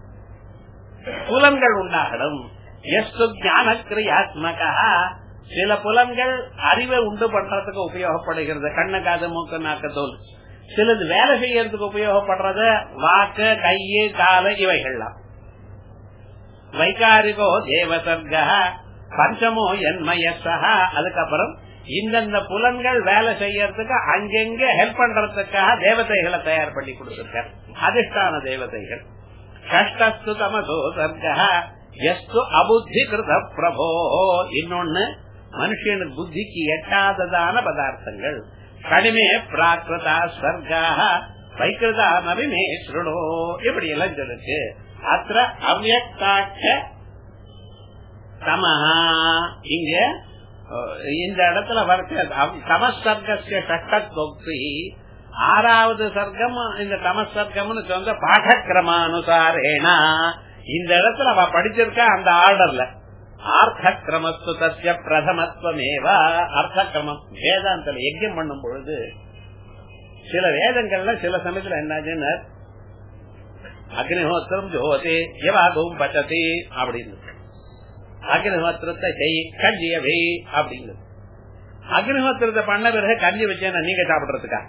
புலன்கள் உண்டாகணும் எஸ்து ஞான கிரியாத்மகா சில புலன்கள் அறிவை உண்டு பண்றதுக்கு உபயோகப்படுகிறது கண்ணு காது மூக்கு நாக்கு தோல் சிலது வேலை செய்யறதுக்கு உபயோகப்படுறது வாக்கு கையு கால இவைகள்லாம் வைகாரிகோ தேவசர்க பஞ்சமோ என்மயசா அதுக்கப்புறம் இந்தந்த புலன்கள் வேலை செய்யறதுக்கு அங்கெங்க ஹெல்ப் பண்றதுக்காக தேவதைகளை தயார் பண்ணி கொடுத்திருக்கார் அதிஷ்டான தேவதைகள் கஷ்டஸ்து தமசோ சர்க எஸ்து அபுத்தி கிருத பிரபோ இன்னொன்னு மனுஷனுக்கு புத்திக்கு எட்டாததான பதார்த்தங்கள் கடிமே பிராகிருதா ஸ்வர்காக வைக்கிருதா நவிமே சுருடோ இப்படி எல்லாம் சொல்லுச்சு அத்த அவ்யக்தாட்ச தமஹா இங்க இந்த இடத்துல தமசர்கசிய சட்டத்தொக்தி ஆறாவது சர்க்கம் இந்த தமசர்க்கம்னு சொந்த பாடக்கிரமானுசாரேனா இந்த இடத்துல அவ படிச்சிருக்கா அந்த ஆர்டர்ல ஆர்த்த கிரமத்து தசிய பிரதமத்துவமேவா அர்த்த கிரமம் வேதாந்தல யஜ்யம் பண்ணும் பொழுது சில வேதங்கள்ல சில சமயத்துல என்னாச்சுன்னு அக்னிஹோத்திரம் ஜோதி எவாகவும் பச்சதி அப்படின்னு அக்னிஹோத்திரத்தை செய் கஞ்சியவே அப்படின்னு அக்னிஹோத்திரத்தை பண்ண பிறகு கஞ்சி வச்சேன்னா நீங்க சாப்பிடுறதுக்கா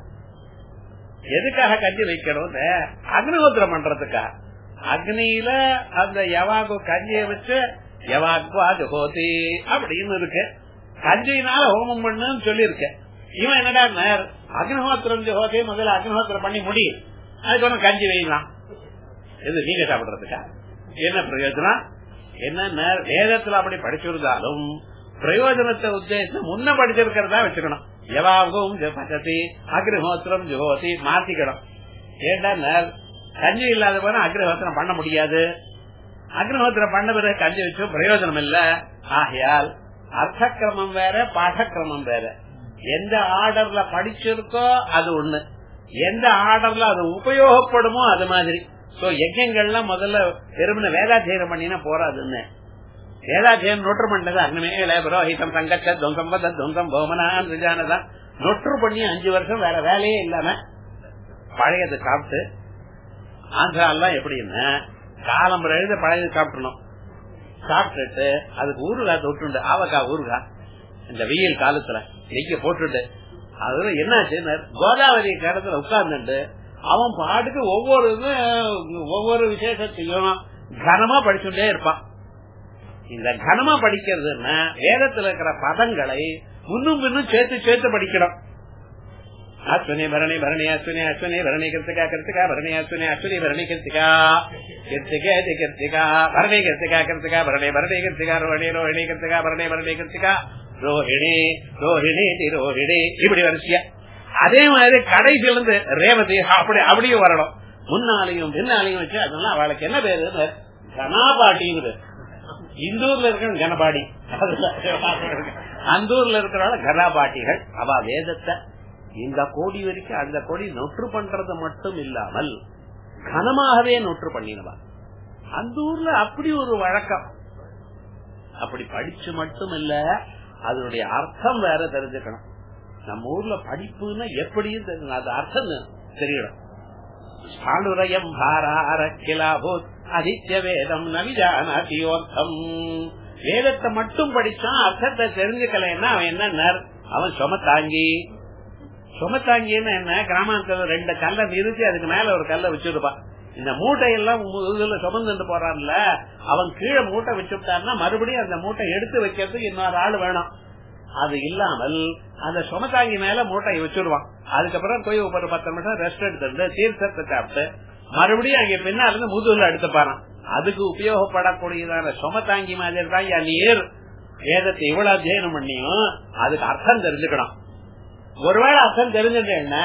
எதுக்காக கஞ்சி வைக்கணும் அக்னிஹோத்திரம் பண்றதுக்கா அக்னியில அந்த யவாகு கஞ்சியை வச்சு யவாக்குவா ஜோதி அப்படின்னு இருக்கு கஞ்சியினால ஹோமம் பண்ணுன்னு சொல்லியிருக்க இவன் என்னடா அக்னிஹோத்திரம் ஜோதி முதல்ல அக்னிஹோத்திரம் பண்ணி முடியும் அதுக்கு ஒன்றும் கஞ்சி வைக்கலாம் இது நீங்க சாப்பிடுறதுக்கா என்ன பிரயோஜனம் என்ன வேதத்துல அப்படி படிச்சிருந்தாலும் பிரயோஜனத்தை உத்தேசம் முன்ன படிச்சிருக்கிறதா வச்சுக்கணும் எவாகும் பச்சதி அக்னிஹோத்திரம் ஜோதி மாத்திக்கணும் ஏண்டா கஞ்சி இல்லாத போனா அக்னிஹோத்திரம் பண்ண முடியாது அக்னிஹோத்திரம் பண்ண பிறகு கஞ்சி வச்சும் பிரயோஜனம் இல்ல ஆகையால் அர்த்த கிரமம் வேற பாடக்கிரமம் வேற எந்த ஆர்டர்ல படிச்சிருக்கோ அது ஒண்ணு எந்த ஆர்டர்ல அது உபயோகப்படுமோ அது மாதிரி சோ யஜ்யங்கள்லாம் முதல்ல வெறுமன வேதாத்தியனம் பண்ணினா போறாதுன்னு வேதாத்தியம் நொற்று பண்ணது அக்னிமேல புரோஹிதம் சங்கச்ச துவம்சம் பத துவம்சம் போமனான் விஜானதான் நொற்று பண்ணி அஞ்சு வருஷம் வேற வேலையே இல்லாம பழையது சாப்பிட்டு ஆந்திராலாம் எப்படின்னா காலம் எழுத பழையது சாப்பிடணும் சாப்பிட்டுட்டு அதுக்கு ஊறுகாய் தொட்டுண்டு ஆவக்காய் ஊறுகாய் இந்த வெயில் காலத்துல நெய்ய போட்டுட்டு அதுல என்னாச்சு கோதாவரி கடத்துல உட்கார்ந்துட்டு அவன் பாட்டுக்கு ஒவ்வொரு ஒவ்வொரு விசேஷத்தையும் கனமா படிச்சுட்டே இருப்பான் இந்த கனமா படிக்கிறதுன்னா வேதத்துல இருக்கிற பதங்களை முன்னும் பின்னும் சேர்த்து சேர்த்து படிக்கணும் அஸ்வினி பரணி பரணி அஸ்வினி அஸ்வினி பரணி கிருத்திகா கிருத்திகா பரணி அஸ்வினி அஸ்வினி பரணி கிருத்திகா கிருத்திகேதி கிருத்திகா பரணி கிருத்திகா கிருத்திகா பரணி பரணி கிருத்திகா ரோஹிணி ரோஹிணி கிருத்திகா பரணி பரணி கிருத்திகா ரோஹிணி ரோஹிணி தி ரோஹிணி இப்படி வரிசையா அதே மாதிரி கடைசியில இருந்து ரேவதி அப்படி அப்படியும் வரணும் முன்னாலையும் பின்னாலையும் வச்சு அதெல்லாம் அவளுக்கு என்ன பேரு கனாபாட்டின்னு பேரு இந்தூர்ல இருக்கிற கனபாடி அந்த ஊர்ல இருக்கிறால கனாபாட்டிகள் அவ வேதத்தை இந்த கோடி வரைக்கும் அந்த கோடி நொற்று பண்றது மட்டும் இல்லாமல் கனமாகவே நொற்று பண்ணினவா அந்த ஊர்ல அப்படி ஒரு வழக்கம் அப்படி படிச்சு மட்டும் இல்ல அதனுடைய அர்த்தம் வேற தெரிஞ்சுக்கணும் நம்ம ஊர்ல படிப்புன்னா எப்படியும் தெரியும் அது அர்த்தம் தெரியணும் சாலுரயம் பாரார கிலாபோத் அதித்ய வேதம் நவிஜானாத்தியோர்த்தம் வேதத்தை மட்டும் படிச்சான் அர்த்தத்தை தெரிஞ்சுக்கலன்னா அவன் என்ன அவன் சுமத்தாங்கி சுமத்தாங்கின்னு என்ன கிராமாந்தர ரெண்டு கல்ல நிறுத்தி அதுக்கு மேல ஒரு கல்ல வச்சிருப்பான் இந்த மூட்டையெல்லாம் இதுல சுமந்துட்டு போறான்ல அவன் கீழே மூட்டை வச்சுட்டான்னா மறுபடியும் அந்த மூட்டை எடுத்து வைக்கிறதுக்கு இன்னொரு ஆள் வேணும் அது இல்லாமல் அந்த சுமத்தாங்கி மேல மூட்டையை வச்சிருவான் அதுக்கப்புறம் போய் ஒரு பத்து நிமிஷம் ரெஸ்ட் எடுத்துட்டு தீர்த்தத்தை சாப்பிட்டு மறுபடியும் அங்க பின்னால இருந்து முதுகுல எடுத்துப்பாரான் அதுக்கு உபயோகப்படக்கூடியதான சுமத்தாங்கி மாதிரி தான் நீர் வேதத்தை இவ்வளவு அத்தியனம் பண்ணியும் அதுக்கு அர்த்தம் தெரிஞ்சுக்கணும் ஒருவேளை அர்த்தம் தெரிஞ்சதுன்னா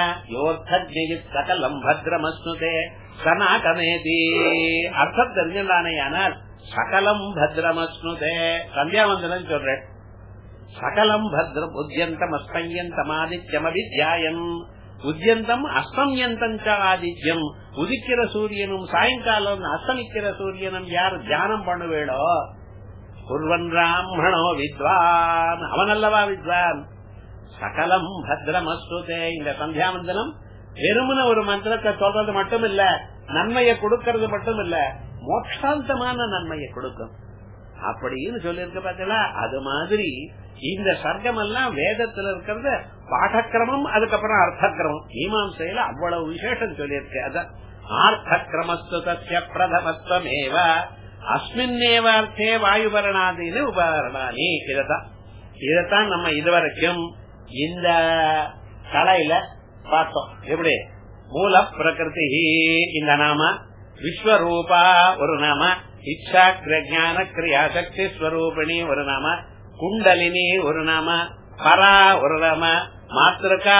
சகலம் பத்ரமஸ்னுதே சனாகமேதி அர்த்தம் தெரிஞ்சானே ஆனால் சகலம் பத்ரமஸ்னுதே சந்தியாவந்தனம் சொல்றேன் சகலம் பத்ரம் உத்தியந்தம் அஸ்பயந்தம் ஆதித்யம் அபித்தியாயம் உத்தியந்தம் அஸ்தம்யந்தம் ஆதித்யம் உதிக்கிற சூரியனும் சாயங்காலம் அஸ்தமிக்கிற சூரியனும் யார் தியானம் பண்ணுவேடோ குர்வன் பிராமணோ வித்வான் அவன் அல்லவா வித்வான் சகலம் பத்ரமஸ்துதே இந்த சந்தியாவந்தனம் வெறுமன ஒரு மந்திரத்தை சொல்றது மட்டும் இல்ல நன்மையை கொடுக்கறது மட்டும் இல்ல மோட்சாந்தமான நன்மையை கொடுக்கும் அப்படின்னு சொல்லியிருக்க பாத்தீங்களா அது மாதிரி இந்த சர்க்கம் எல்லாம் வேதத்துல இருக்கிறது பாடக்கிரமம் அதுக்கப்புறம் அர்த்தக்கிரமம் மீமாசையில அவ்வளவு விசேஷம் சொல்லியிருக்கு அதான் ஆர்த்தக்கிரமஸ்து தசிய பிரதமத்துவமேவ அஸ்மின்னேவார்த்தே வாயுபரணாதீன உபகரணானி இததான் இதத்தான் நம்ம இதுவரைக்கும் இந்த கலையில பார்த்தோம் எப்படி மூல பிரகிருதி இந்த நாம விஸ்வரூபா ஒரு நாம இச்சா ஜான கிரியா சக்தி ஸ்வரூபிணி ஒரு நாம குண்டலினி ஒரு நாம பரா ஒரு நாம மாத்திருக்கா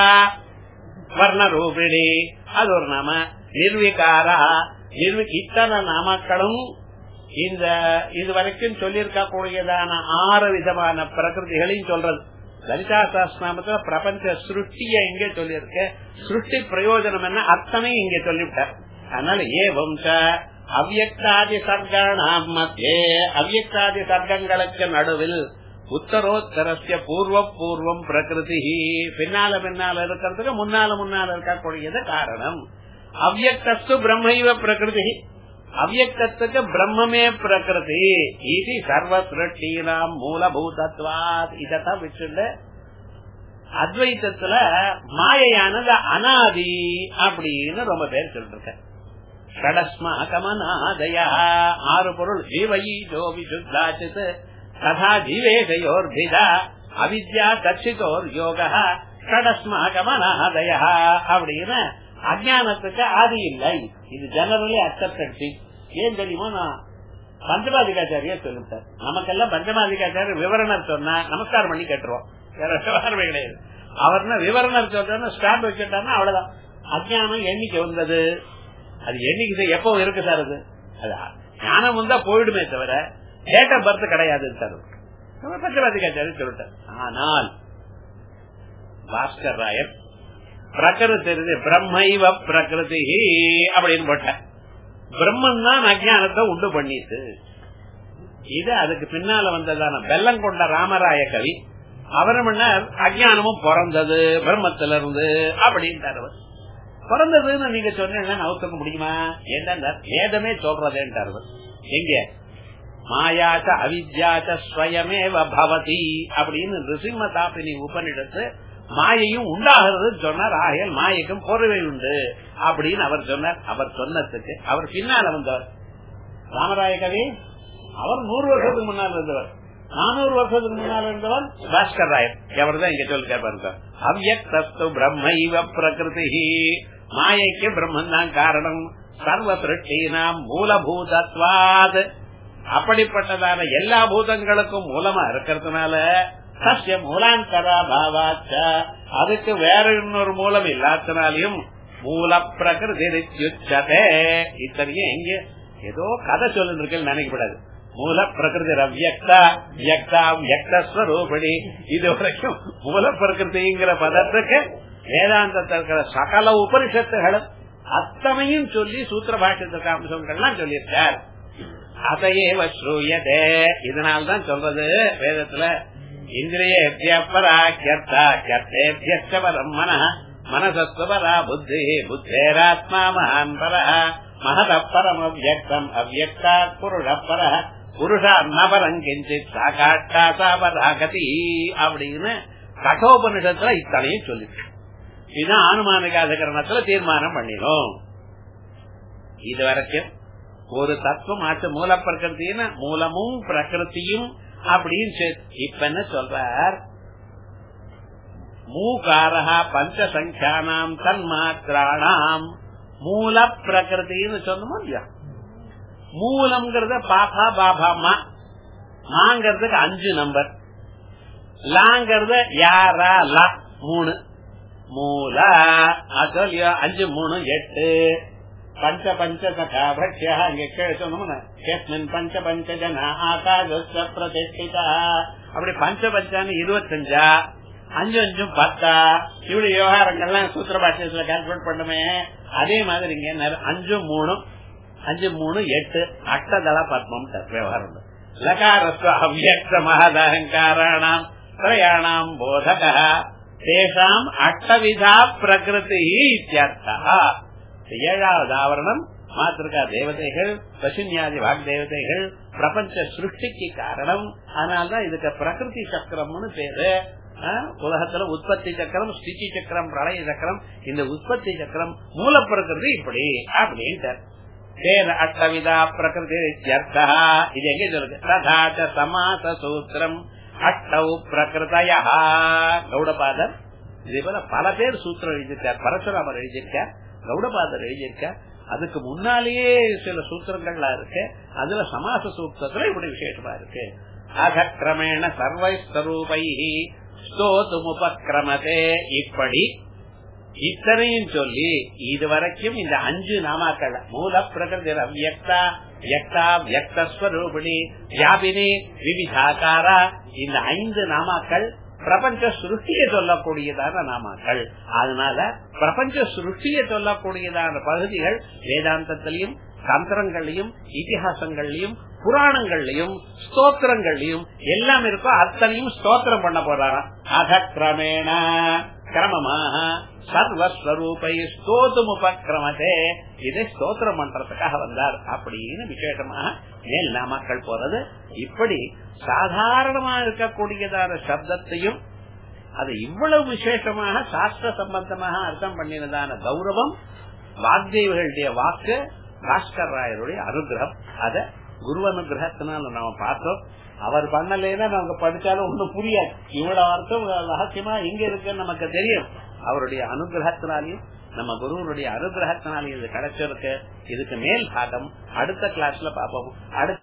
வர்ணரூபிணி அது ஒரு நாம நிர்விகாரா நிர்வி இத்தனை நாமக்களும் இந்த இதுவரைக்கும் சொல்லியிருக்க கூடியதான ஆறு விதமான பிரகிருதிகளையும் சொல்றது லலிதா சாஸ்திரநாமத்துல பிரபஞ்ச சிருஷ்டிய இங்க சொல்லியிருக்க சிருஷ்டி பிரயோஜனம் என்ன அத்தனையும் இங்க சொல்லிவிட்டார் அதனால ஏவம் அவ்யக்தாதி சர்க்காணாம் மத்தியே அவ்யக்தாதி சர்க்கங்களுக்கு நடுவில் உத்தரோத்தரஸ்ய பூர்வ பூர்வம் பிரகிருதி பின்னால பின்னால இருக்கிறதுக்கு முன்னால முன்னால இருக்கக்கூடியது காரணம் அவ்யக்தஸ்து பிரம்மைவ பிரகிருதி அவ்யக்தத்துக்கு பிரம்மமே பிரகிருதி இது சர்வ சிருஷ்டீனாம் மூலபூதத்வாத் இதத்தான் வச்சுட்டு அத்வைத்தத்துல மாயையானது அனாதி அப்படின்னு ரொம்ப பேர் சொல்லிருக்க ஷடஸ்மா கமனாதயா ஆறு பொருள் ஜீவயி ஜோவி சுத்தாச்சித் ததா ஜீவேஷயோர்பிதா அவித்யா தட்சிதோர் யோக ஷடஸ்மா கமனாதய அப்படின்னு அஜானத்துக்கு ஆதி இல்லை இது ஜெனரலி அக்செப்டட் ஏன் தெரியுமா நான் பஞ்சமாதிகாச்சாரிய சொல்லிட்டார் நமக்கெல்லாம் பஞ்சமாதிகாச்சாரிய விவரணர் சொன்னா நமஸ்காரம் பண்ணி கேட்டுருவோம் வேற விவகாரமே கிடையாது அவர்னா விவரணர் சொல்றா ஸ்டாம்ப் வச்சுட்டாருன்னா அவ்வளவுதான் அஜானம் எண்ணிக்கை வந்தது அது எண்ணிக்கை எப்போ இருக்கு சார் அது அது ஞானம் வந்தா போயிடுமே தவிர டேட் ஆஃப் பர்த் கிடையாது சார் பஞ்சமாதிகாச்சாரிய சொல்லிட்டார் ஆனால் பாஸ்கர் ராயர் பிரகிருதி பிரம்மைவ பிரகிருதி அப்படின்னு போட்ட பிரம்மன் தான் அஜானத்தை உண்டு பண்ணிட்டு இது அதுக்கு பின்னால வந்ததான வெள்ளம் கொண்ட ராமராய கவி அவர் அஜானமும் பிறந்தது பிரம்மத்தில இருந்து அப்படின்ட்டார் பிறந்ததுன்னு நீங்க சொன்னீங்கன்னா நவுத்துக்க முடியுமா என்ன வேதமே சொல்றதேன்ட்டார் எங்க மாயாச்ச அவித்யாச்ச ஸ்வயமேவ பவதி அப்படின்னு ரிசிம்ம தாப்பினி உபனிடத்து மாயையும் உண்டாகிறது சொன்னார் ஆகையால் மாயைக்கும் பொறுவை உண்டு அப்படின்னு அவர் சொன்னார் அவர் சொன்னதுக்கு அவர் பின்னால வந்தவர் ராமராய கவி அவர் நூறு வருஷத்துக்கு முன்னால் இருந்தவர் நானூறு வருஷத்துக்கு முன்னால் இருந்தவர் பாஸ்கர் ராயர் எவர்தான் இங்க சொல்லி பாருங்க அவ்யக்தஸ்து பிரம்மைவ பிரகிருதி மாயைக்கு பிரம்மன் தான் காரணம் சர்வ சிருஷ்டினாம் மூலபூதத்வாத் அப்படிப்பட்டதான எல்லா பூதங்களுக்கும் மூலமா இருக்கிறதுனால சசிய மூலாந்தரா பாவாச்ச அதுக்கு வேற இன்னொரு மூலம் இல்லாதனாலையும் மூல பிரகிருதி இத்தனையும் எங்க ஏதோ கதை சொல்லிட்டு இருக்கேன்னு நினைக்கப்படாது மூல பிரகிருதி அவ்யக்தா வியக்தா வியக்தஸ்வரூபடி இது வரைக்கும் மூல பிரகிருதிங்கிற பதத்துக்கு வேதாந்தத்தில் இருக்கிற சகல உபனிஷத்துகளும் அத்தனையும் சொல்லி சூத்திர பாஷ்யத்திற்கு அம்சங்கள்லாம் சொல்லியிருக்கார் அதையே ஸ்ரூயதே இதனால்தான் சொல்றது வேதத்துல இந்திரிய பரா கர்த்தா கர்த்தேபிய பரம் மன மனசஸ்வரா புத்தி புத்தேராத்மா மகான் பர மகத பரம் அவ்வக்தம் அவ்வக்தா புருஷ பர புருஷா நபரம் கிஞ்சித் சாகாட்டா சாபராகதி அப்படின்னு கட்டோபனிஷத்துல இத்தனையும் சொல்லிருக்கு இதுதான் அனுமானிக அதிகரணத்துல தீர்மானம் பண்ணிடும் இது வரைக்கும் ஒரு தத்துவம் ஆச்சு மூல பிரகிருத்தின்னு மூலமும் பிரகிருத்தியும் அப்படின்னு இப்ப என்ன சொல்றார் மூகாரா பஞ்சசங்கியானாம் தன்மாத்திராணாம் மூல பிரகிருத்தின்னு சொன்னோமோ இல்லையா மூலம்ங்கிறத பாபா பாபா மா மாங்கிறதுக்கு அஞ்சு நம்பர் லாங்கிறத யாரா லா மூணு மூல அது அஞ்சு மூணு எட்டு பஞ்ச பஞ்ச சகா பக்யா இங்க கேள்வி சொன்னோம் பஞ்ச பஞ்ச ஜன ஆகாச பிரதிஷ்டிதா அப்படி பஞ்ச பஞ்சான்னு இருபத்தஞ்சா அஞ்சு அஞ்சும் பத்தா இப்படி விவகாரங்கள்லாம் சூத்திர பாஷ்யத்துல கால்குலேட் பண்ணுமே அதே மாதிரி இங்க அஞ்சு மூணு அஞ்சு மூணு எட்டு அட்டதள பத்மம் விவகாரம் லகாரஸ்வ அவ்யக்த மகதகங்காராணாம் திரயாணாம் போதக தேசாம் அட்டவிதா பிரகிருதி இத்தியர்த்தா ஏழாவது ஆவரணம் மாத்திருக்கா தேவதைகள் பசுன்யாதி வாக் தேவதைகள் பிரபஞ்ச சிருஷ்டிக்கு காரணம் அதனால்தான் இதுக்கு பிரகிருதி சக்கரம்னு பேரு உலகத்துல உற்பத்தி சக்கரம் ஸ்திதி சக்கரம் பிரளய சக்கரம் இந்த உற்பத்தி சக்கரம் மூல பிரகிருதி இப்படி அப்படின்ட்டு தேன அட்டவிதா பிரகிருதி இது எங்க சொல்லுது ததாச்ச சமாச சூத்திரம் அட்டவு பிரகிருதயா கௌடபாதர் இதே போல பல பேர் சூத்திரம் எழுதியிருக்கார் பரசுராமர் எழுதியிருக்கார் கௌடபாதர் எழுதியிருக்கார் அதுக்கு முன்னாலேயே சில சூத்திரங்கள்லாம் இருக்கு அதுல சமாச சூத்திரத்துல இப்படி விசேஷமா இருக்கு அகக்கிரமேண சர்வைஸ்வரூபை ஸ்தோதுமுபக்கிரமதே இப்படி இத்தனையும் சொல்லி இதுவரைக்கும் இந்த அஞ்சு நாமாக்கள் மூல பிரகிருதி அவ்யக்தா வியக்தா வியக்தஸ்வரூபிணி வியாபினி விவிதாக்காரா இந்த ஐந்து நாமாக்கள் பிரபஞ்ச சுருஷ்டிய சொல்லக்கூடியதான நாமாக்கள் அதனால பிரபஞ்ச சுருஷ்டிய சொல்லக்கூடியதான பகுதிகள் வேதாந்தத்திலையும் தந்திரங்கள்லயும் இதிகாசங்கள்லயும் புராணங்கள்லயும் ஸ்தோத்திரங்கள்லயும் எல்லாம் இருக்கோ அத்தனையும் ஸ்தோத்திரம் பண்ண போறாராம் அத கிரமேண கிரமமாக சர்வஸ்வரூபை ஸ்தோத்தும் உபக்கிரமதே இதை ஸ்தோத்திரம் பண்றதுக்காக வந்தார் அப்படின்னு விசேஷமாக மேல் நாமக்கள் போறது இப்படி சாதாரணமா இருக்கக்கூடியதான சப்தத்தையும் அது இவ்வளவு விசேஷமாக சாஸ்திர சம்பந்தமாக அர்த்தம் பண்ணினதான கௌரவம் வாக்தேவர்களுடைய வாக்கு பாஸ்கர் ராயருடைய அனுகிரகம் அத குரு அனுகிரகத்தினால நாம பார்த்தோம் அவர் பண்ணலைன்னா நமக்கு படிச்சாலும் ஒண்ணும் புரியாது இவ்வளவு அர்த்தம் ரகசியமா எங்க இருக்குன்னு நமக்கு தெரியும் அவருடைய அனுகிரகத்தினாலையும் நம்ம குருவனுடைய அனுகிரகத்தினாலையும் இது கிடைச்சிருக்கு இதுக்கு மேல் பாகம் அடுத்த கிளாஸ்ல பார்ப்போம் அடுத்த